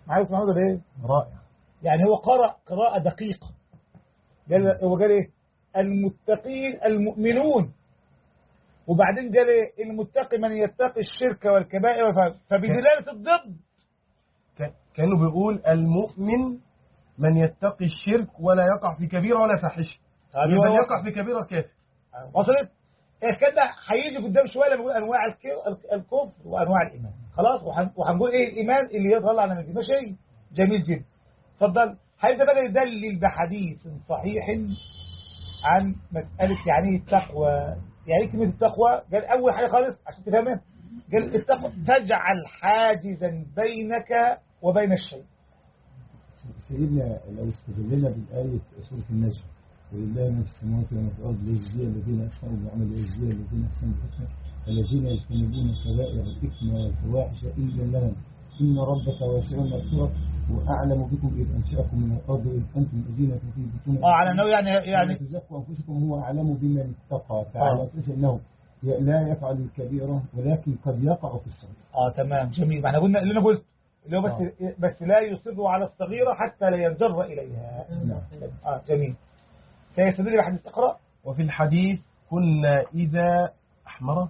معايا محمود ولا ايه رائع يعني هو قرأ قراءة دقيقة قال هو قال ايه المتقين المؤمنون وبعدين قال ايه المتقي من يتقي الشرك والكبائر والفواحش. فبدلالة الضد ك- كأنه بيقول المؤمن من يتقي الشرك ولا يقع في كبيرة ولا فاحشة من يقع في كبيرة كافر وصلت إيه كده هيجي قدام شويه لما نقول انواع الك- الكفر وانواع الايمان خلاص وهن- وهنقول ايه الايمان اللي يطلع على مجد ماشي جميل جدا اتفضل هيبدا بقى يدلل بحديث صحيح عن مساله يعني ايه التقوى يعني ايه كلمه التقوى قال اول حاجه خالص عشان تفهمها قال التقوى تجعل حاجزا بينك وبين الشيء سيدنا لو استدلنا بالآية سورة النجم ولله ما في السماوات وما في الأرض ليجزي الذين أحسنوا بالعمل ويجزي الذين أحسنوا بالحسنى الذين يجتنبون كبائر الإثم والفواحش إلا لهم إن ربك واسع المغفرة وأعلم بكم إذ أنشأكم من الأرض وإذ أنتم أذين في بطون اه على انه يعني يعني يعني تزكوا أنفسكم هو أعلم بمن اتقى فعلى آه. أساس أنه لا يفعل الكبيرة ولكن قد يقع في الصغير اه تمام جميل ما احنا قلنا اللي انا قلت اللي هو بس بس لا يصر على الصغيره حتى لا ينجر اليها نعم اه جميل سيستدل بحديث اقرا وفي الحديث كنا إذا أحمر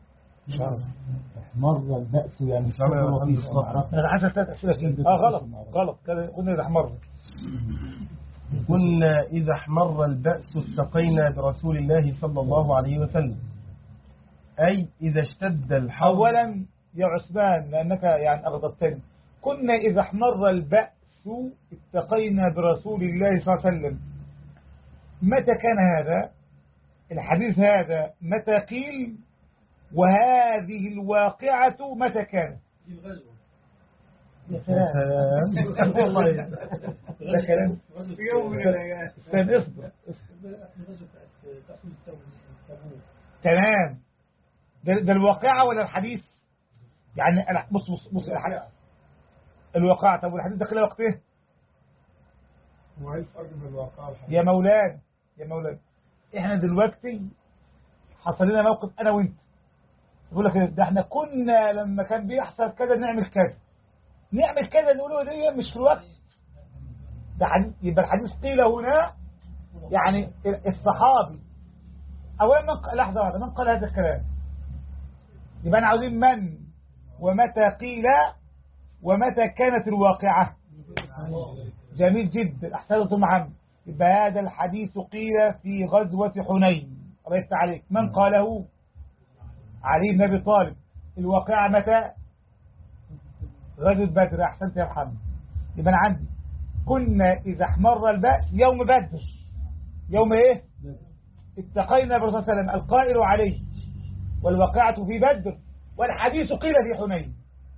احمر البأس يعني مش عامل استمر الحمد في لله. معركة انا عايز ثلاث اسئله كده اه غلط غلط كده قلنا اذا احمر كنا إذا احمر البأس اتقينا برسول الله صلى الله عليه وسلم أي إذا اشتد الحر اولا يا عثمان لانك يعني اغضبتني كنا اذا احمر الباس اتقينا برسول الله صلى الله عليه وسلم متى كان هذا الحديث هذا متى قيل وهذه الواقعة متى كانت يا سلام والله ده كلام في يوم من الايام استنى اصبر تمام ده, ده الواقعة ولا الحديث يعني أنا بص بص بص الحديث الواقعة طب والحديث ده كده وقت ايه هو ايه الفرق بين الواقع والحقيقة؟ يا مولانا يا مولانا احنا دلوقتي حصل لنا موقف انا وانت يقول لك إيه؟ ده احنا كنا لما كان بيحصل كذا نعمل كذا نعمل كذا نقوله دي مش في الوقت ده حديث يبقى الحديث قيل هنا يعني الصحابي اولا من ق- لحظه واحده من قال هذا الكلام يبقى انا عاوزين من ومتى قيل ومتى كانت الواقعه جميل جدا احسنت محمد يبقى هذا الحديث قيل في غزوه حنين الله يفتح عليك من قاله علي بن ابي طالب الواقعه متى غزوه بدر احسنت يا محمد يبقى انا عندي كنا اذا احمر البأس يوم بدر يوم ايه اتقينا بالرسول صلى الله عليه وسلم القائل عليه والواقعة في بدر والحديث قيل في حنين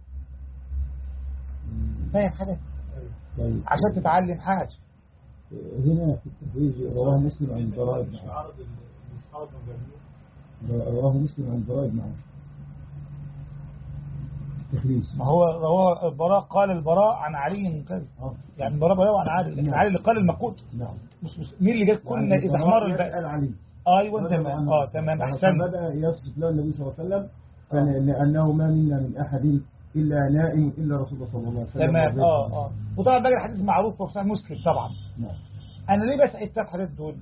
فاهم حاجة طيب عشان تتعلم حاجة هنا في التخريج رواه مسلم عن براء بن عازب عرض الاصحاب المجانين رواه مسلم عن براء بن عازب التخريج ما هو هو البراء قال البراء عن علي من كذا آه. يعني البراء براء عن علي لكن علي اللي قال المقول نعم بص بص مين اللي قال كنا يعني إذا البراء احمر البأس يسأل علي ايوه تمام اه تمام احسن بدأ يصف له النبي صلى الله عليه وسلم كان لأنه ما منا من أحد إلا نائم إلا رسول الله صلى الله عليه وسلم تمام اه اه وطبعا بقى الحديث معروف في صحيح مسلم طبعا نعم أنا ليه بسأل الثلاث حاجات دول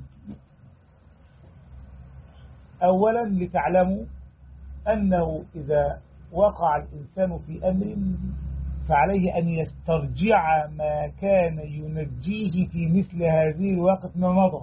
أولا لتعلموا أنه إذا وقع الإنسان في أمر فعليه أن يسترجع ما كان ينجيه في مثل هذه الوقت ما مضى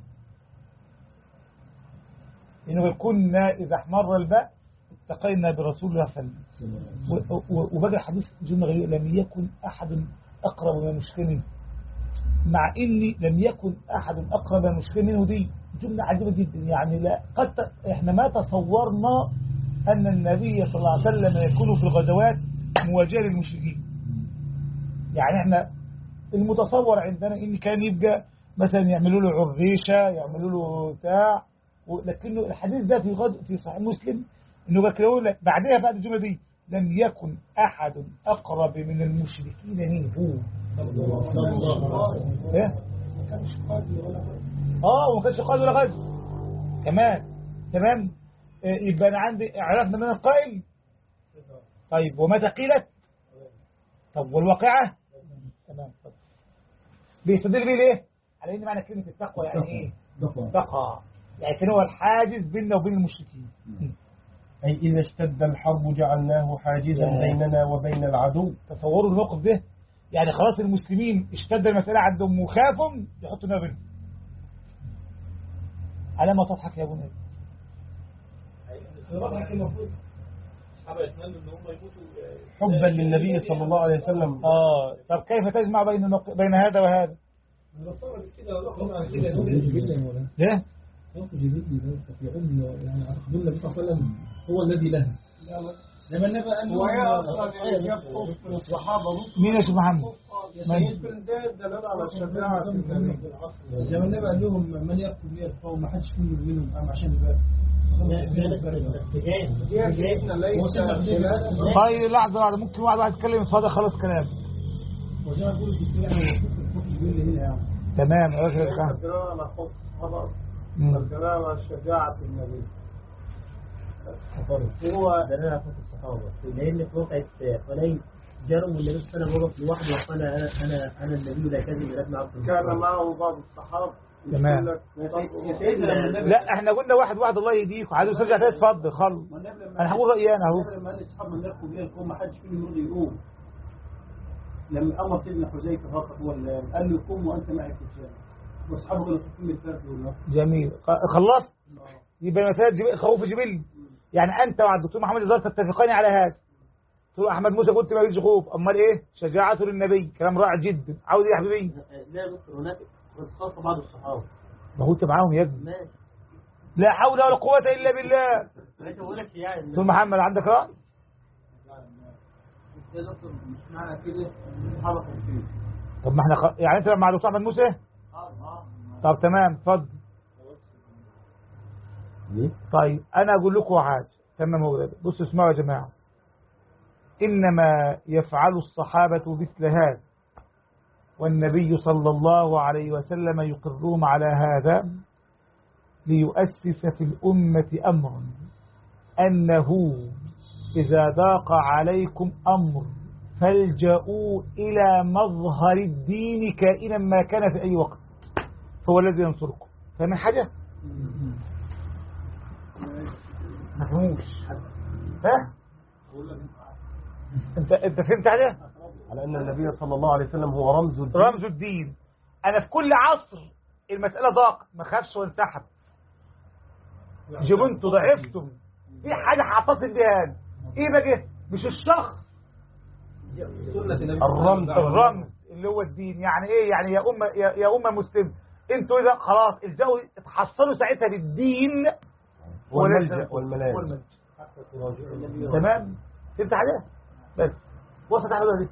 إنه كنا إذا احمر البأس اتقينا برسول الله صلى الله عليه وسلم و- و- وبقى الحديث جملة غريبة لم يكن أحد أقرب من المشكلة منه مع إني لم يكن أحد أقرب من المشكلة منه دي جملة عجيبة جدا يعني لا قد ت- إحنا ما تصورنا أن النبي صلى الله عليه وسلم يكون في الغزوات مواجهة للمشركين يعني إحنا المتصور عندنا إن كان يبقى مثلا يعملوا له عريشة يعملوا له بتاع و- لكنه الحديث ده في غزو في صحيح مسلم انه بقى يقول لك بعدها بعد الجمله دي لم يكن احد اقرب من المشركين منه ايه اه وما كانش قائد ولا غزو كمان تمام إيه، يبقى انا عندي عرفنا من القائل طيب ومتى قيلت طب والواقعه بيستدل بيه ليه على ان معنى كلمه التقوى يعني ايه تقوى تقى يعني كان هو الحاجز بيننا وبين المشركين أي إذا اشتد الحرب جعلناه حاجزا يا. بيننا وبين العدو تصوروا الموقف ده يعني خلاص المسلمين اشتد المسألة عندهم وخافوا يحطوا النار بينهم على ما تضحك يا بني الصراحة كان المفروض الصحابة يتمنوا ان هم يموتوا آه، حبا للنبي صلى الله عليه وسلم اه طب كيف تجمع بين النق... بين هذا وهذا النصارى كده رغم عن كده جدا ولا ليه ينقل جبريل يستطيعون يعني أخذ النبي صلى الله عليه وسلم هو الذي له لما النبي قال له وهي اصلا اللي يبقوا في الصحابه نص مين يا شيخ محمد من يمكن ده دلالة على الشجاعة في النبي. زي ما النبي قال لهم من يأكل لي القوم ما حدش فيهم منهم قام عشان يبقى دي سيدنا ليس خلاف طيب لحظة واحدة ممكن واحد واحد يتكلم يتفضل خلاص كلام وزي ما بيقولوا في الكلام الحكم جبريل هنا يعني تمام يا راجل الكلام. الدلالة على حب الصحابة مم. الدلالة على شجاعة النبي هو دلالة على فوق الصحابة لأن في واقعة حنين جروا النبي صلى الله عليه وسلم وقف لوحده وقال أنا أنا أنا النبي لا كذب لا ابن عبد كان المطلب معه بعض الصحابة تمام. يقول لك يا سيدنا لما النبي لا احنا قلنا واحد واحد الله يهديك عايز ترجع تاني اتفضل خلص ما النبي لما انا هقول رأيي انا اهو لما قال لاصحاب من يأكل لي القوم ما حدش فيهم يرضى يقوم لما امر سيدنا حذيفه فقط هو اللي قال له قم وانت معي في الجنه واصحابه كانوا في الفرق ولا جميل خ- خلصت يبقى مسألة جبل خوف جبل يعني انت مع الدكتور محمد الزهر تتفقان على هذا تقول احمد موسى قلت ما فيش خوف امال ايه شجاعته للنبي كلام رائع جدا عاوز ايه يا حبيبي لا يا دكتور هناك خاصة بعض الصحابة ما هو انت معاهم يا ابني ماشي لا حول ولا قوة الا بالله ماشي بقول لك يعني دكتور محمد عندك رأي يا دكتور مش معنى كده الصحابه كانوا فيه طب ما احنا خ... يعني انت مع دكتور احمد موسى اه اه طب تمام اتفضل طيب انا اقول لكم حاجه تمام هو ده بصوا اسمعوا يا جماعه انما يفعل الصحابه مثل هذا والنبي صلى الله عليه وسلم يقرهم على هذا ليؤسس في الامه امرا انه اذا ضاق عليكم امر فالجأوا الى مظهر الدين كائنا ما كان في اي وقت هو الذي ينصركم فاهمين حاجه ما فهموش ها انت انت فهمت حاجه على أن النبي صلى الله عليه وسلم هو رمز الدين رمز الدين انا في كل عصر المساله ضاقت ما خافش وانسحب جبنتوا ضعفتم في حاجه هتصل بيها أنا. ايه بقى مش الشخص سنه النبي الرمز الرمز اللي هو الدين يعني ايه يعني يا امه يا, يا امه مسلم انتوا اذا خلاص الجو اتحصلوا ساعتها بالدين والملجأ والملاذ والملجأ. تمام فهمت حاجه بس وصلت على دي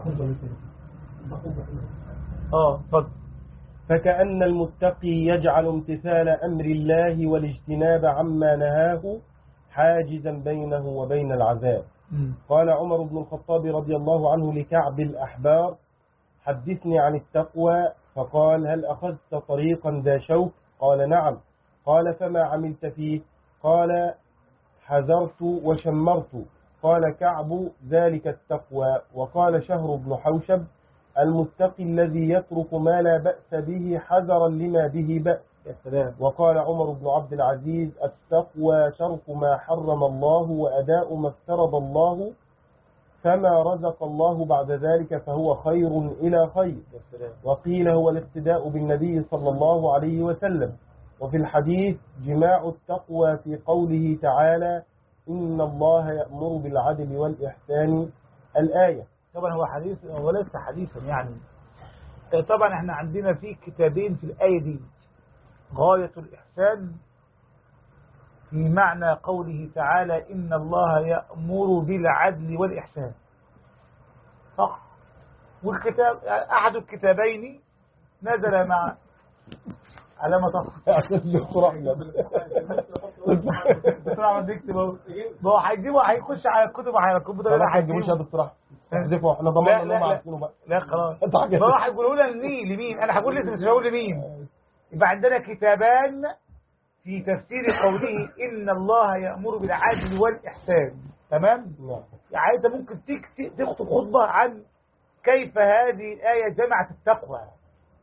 اه اتفضل فكأن المتقي يجعل امتثال أمر الله والاجتناب عما نهاه حاجزا بينه وبين العذاب قال عمر بن الخطاب رضي الله عنه لكعب الأحبار حدثني عن التقوى فقال هل أخذت طريقا ذا شوك قال نعم قال فما عملت فيه قال حذرت وشمرت قال كعب ذلك التقوى وقال شهر بن حوشب المتقي الذي يترك ما لا بأس به حذرا لما به بأس يا سلام وقال عمر بن عبد العزيز التقوى ترك ما حرم الله وأداء ما افترض الله فما رزق الله بعد ذلك فهو خير إلى خير يا سلام وقيل هو الاقتداء بالنبي صلى الله عليه وسلم وفي الحديث جماع التقوى في قوله تعالى إن الله يأمر بالعدل والإحسان الآية طبعا هو حديث هو ليس حديثا يعني طبعا احنا عندنا في كتابين في الآية دي غاية الإحسان في معنى قوله تعالى إن الله يأمر بالعدل والإحسان صح والكتاب أحد الكتابين نزل مع علامة صح دكتور أحمد دكتور احمد بيكتب اهو ما هو هيجيبه هيخش على الكتب على الكمبيوتر ما تجيبوش يا دكتور أحمد احذفوا احنا لا، ضمننا لا، انهم لا. عارفينه بقى لا خلاص انت حاجة. ما هو هيقولوا لنا لمين لمين انا هقول لسه مش هقول لمين يبقى عندنا كتابان في تفسير قوله ان الله يأمر بالعدل والإحسان تمام نعم. يعني انت ممكن تك- تخطب خطبة عن كيف هذه الآية جمعت التقوى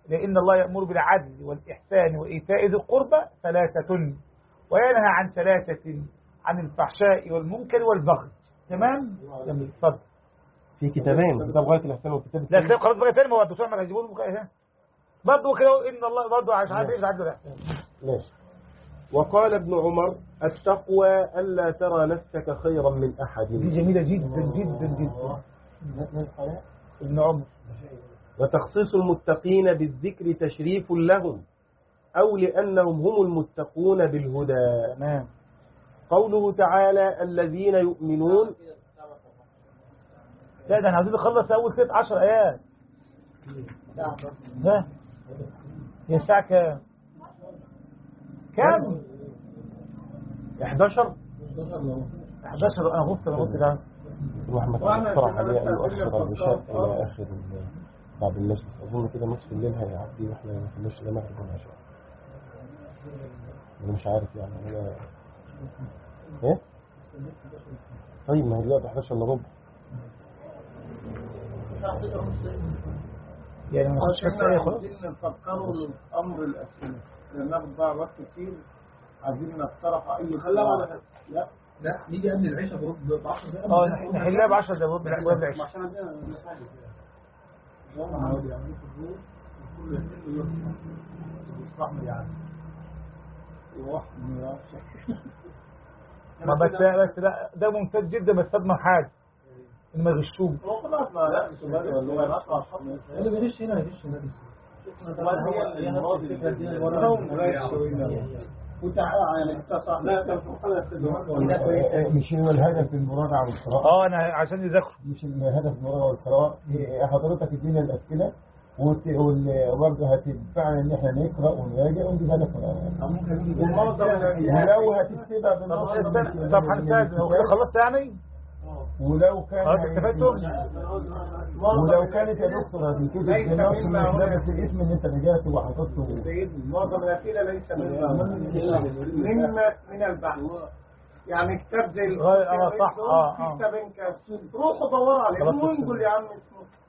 لأن الله يأمر بالعدل والإحسان وإيتاء ذي القربى ثلاثة وينهى عن ثلاثة عن الفحشاء والمنكر والبغي تمام؟ جميل اتفضل في كتابين كتاب غاية الإحسان وكتاب لا التوحيد. كتاب خلاص بقى تاني ما هو الدكتور احمد هيجيبوا له بقى هنا برضه كده ان الله برضه عشان عارف ايه عدل الاحسان ماشي وقال ابن عمر التقوى ألا ترى نفسك خيرا من دي أحد جميله جدا جدا جدا ابن عمر وتخصيص المتقين بالذكر تشريف لهم أو لأنهم هم المتقون بالهدى تمام قوله تعالى الذين يؤمنون لا ده احنا عايزين نخلص اول ست 10 ايات ها هي الساعه كام؟ كام؟ 11 11 انا غفت انا غفت ده محمد وأنا اقترح كده علي أن بس أقول لك يؤخر العشاء الفطار. إلى آخر ال- بعد المجلس أظن كده نصف الليل هيعدي وإحنا ما كناش إلا مغرب والعشاء أنا مش عارف يعني أنا إيه؟ طيب ما هي دلوقتي 11 إلا ربع يعني ما نخش في الساعه خلاص عايزين نفكروا في أمر الأسئلة لأن ناخد بقى وقت كتير عايزين نقترح أي خلاص لا لا نيجي قبل العشاء بربع ب 10 دقايق اه نح- نحلها ب 10 دقايق من قبل العشاء عشان عندنا مساجد ما بس بس لا ده ممتاز جدا بس صدمه حاجه ان ما يغشوش هو خلاص ما لا سؤال ولا هو نطلع الحمد اللي بيغش هنا يغش هنا وتعالى يعني انت صح لا مش هو الهدف من المراجعة والقراءة اه انا عشان يذاكروا مش الهدف من المراجعة والقراءة إيه، حضرتك ادينا الأسئلة وت- وال- وبرضه هتدفعنا ان احنا نقرا ونراجع ونجيبها لك ولو هتكتبها طب بالنص استنى- طب هنستاذن هو كده خلصت يعني؟ ولو كان خلاص استفدتم؟ ولو كانت يا دكتور هتكتب ليس بالنص مما مش هنا. لابس الاسم ان انت رجعت وحفظته سيدنا معظم الأسئلة ليس من مما من البحث يعني كتاب زي غير- اه صح، اه، اه. في كتابين كده روحوا دوروا عليه خلاص ونقول يا عم اسمه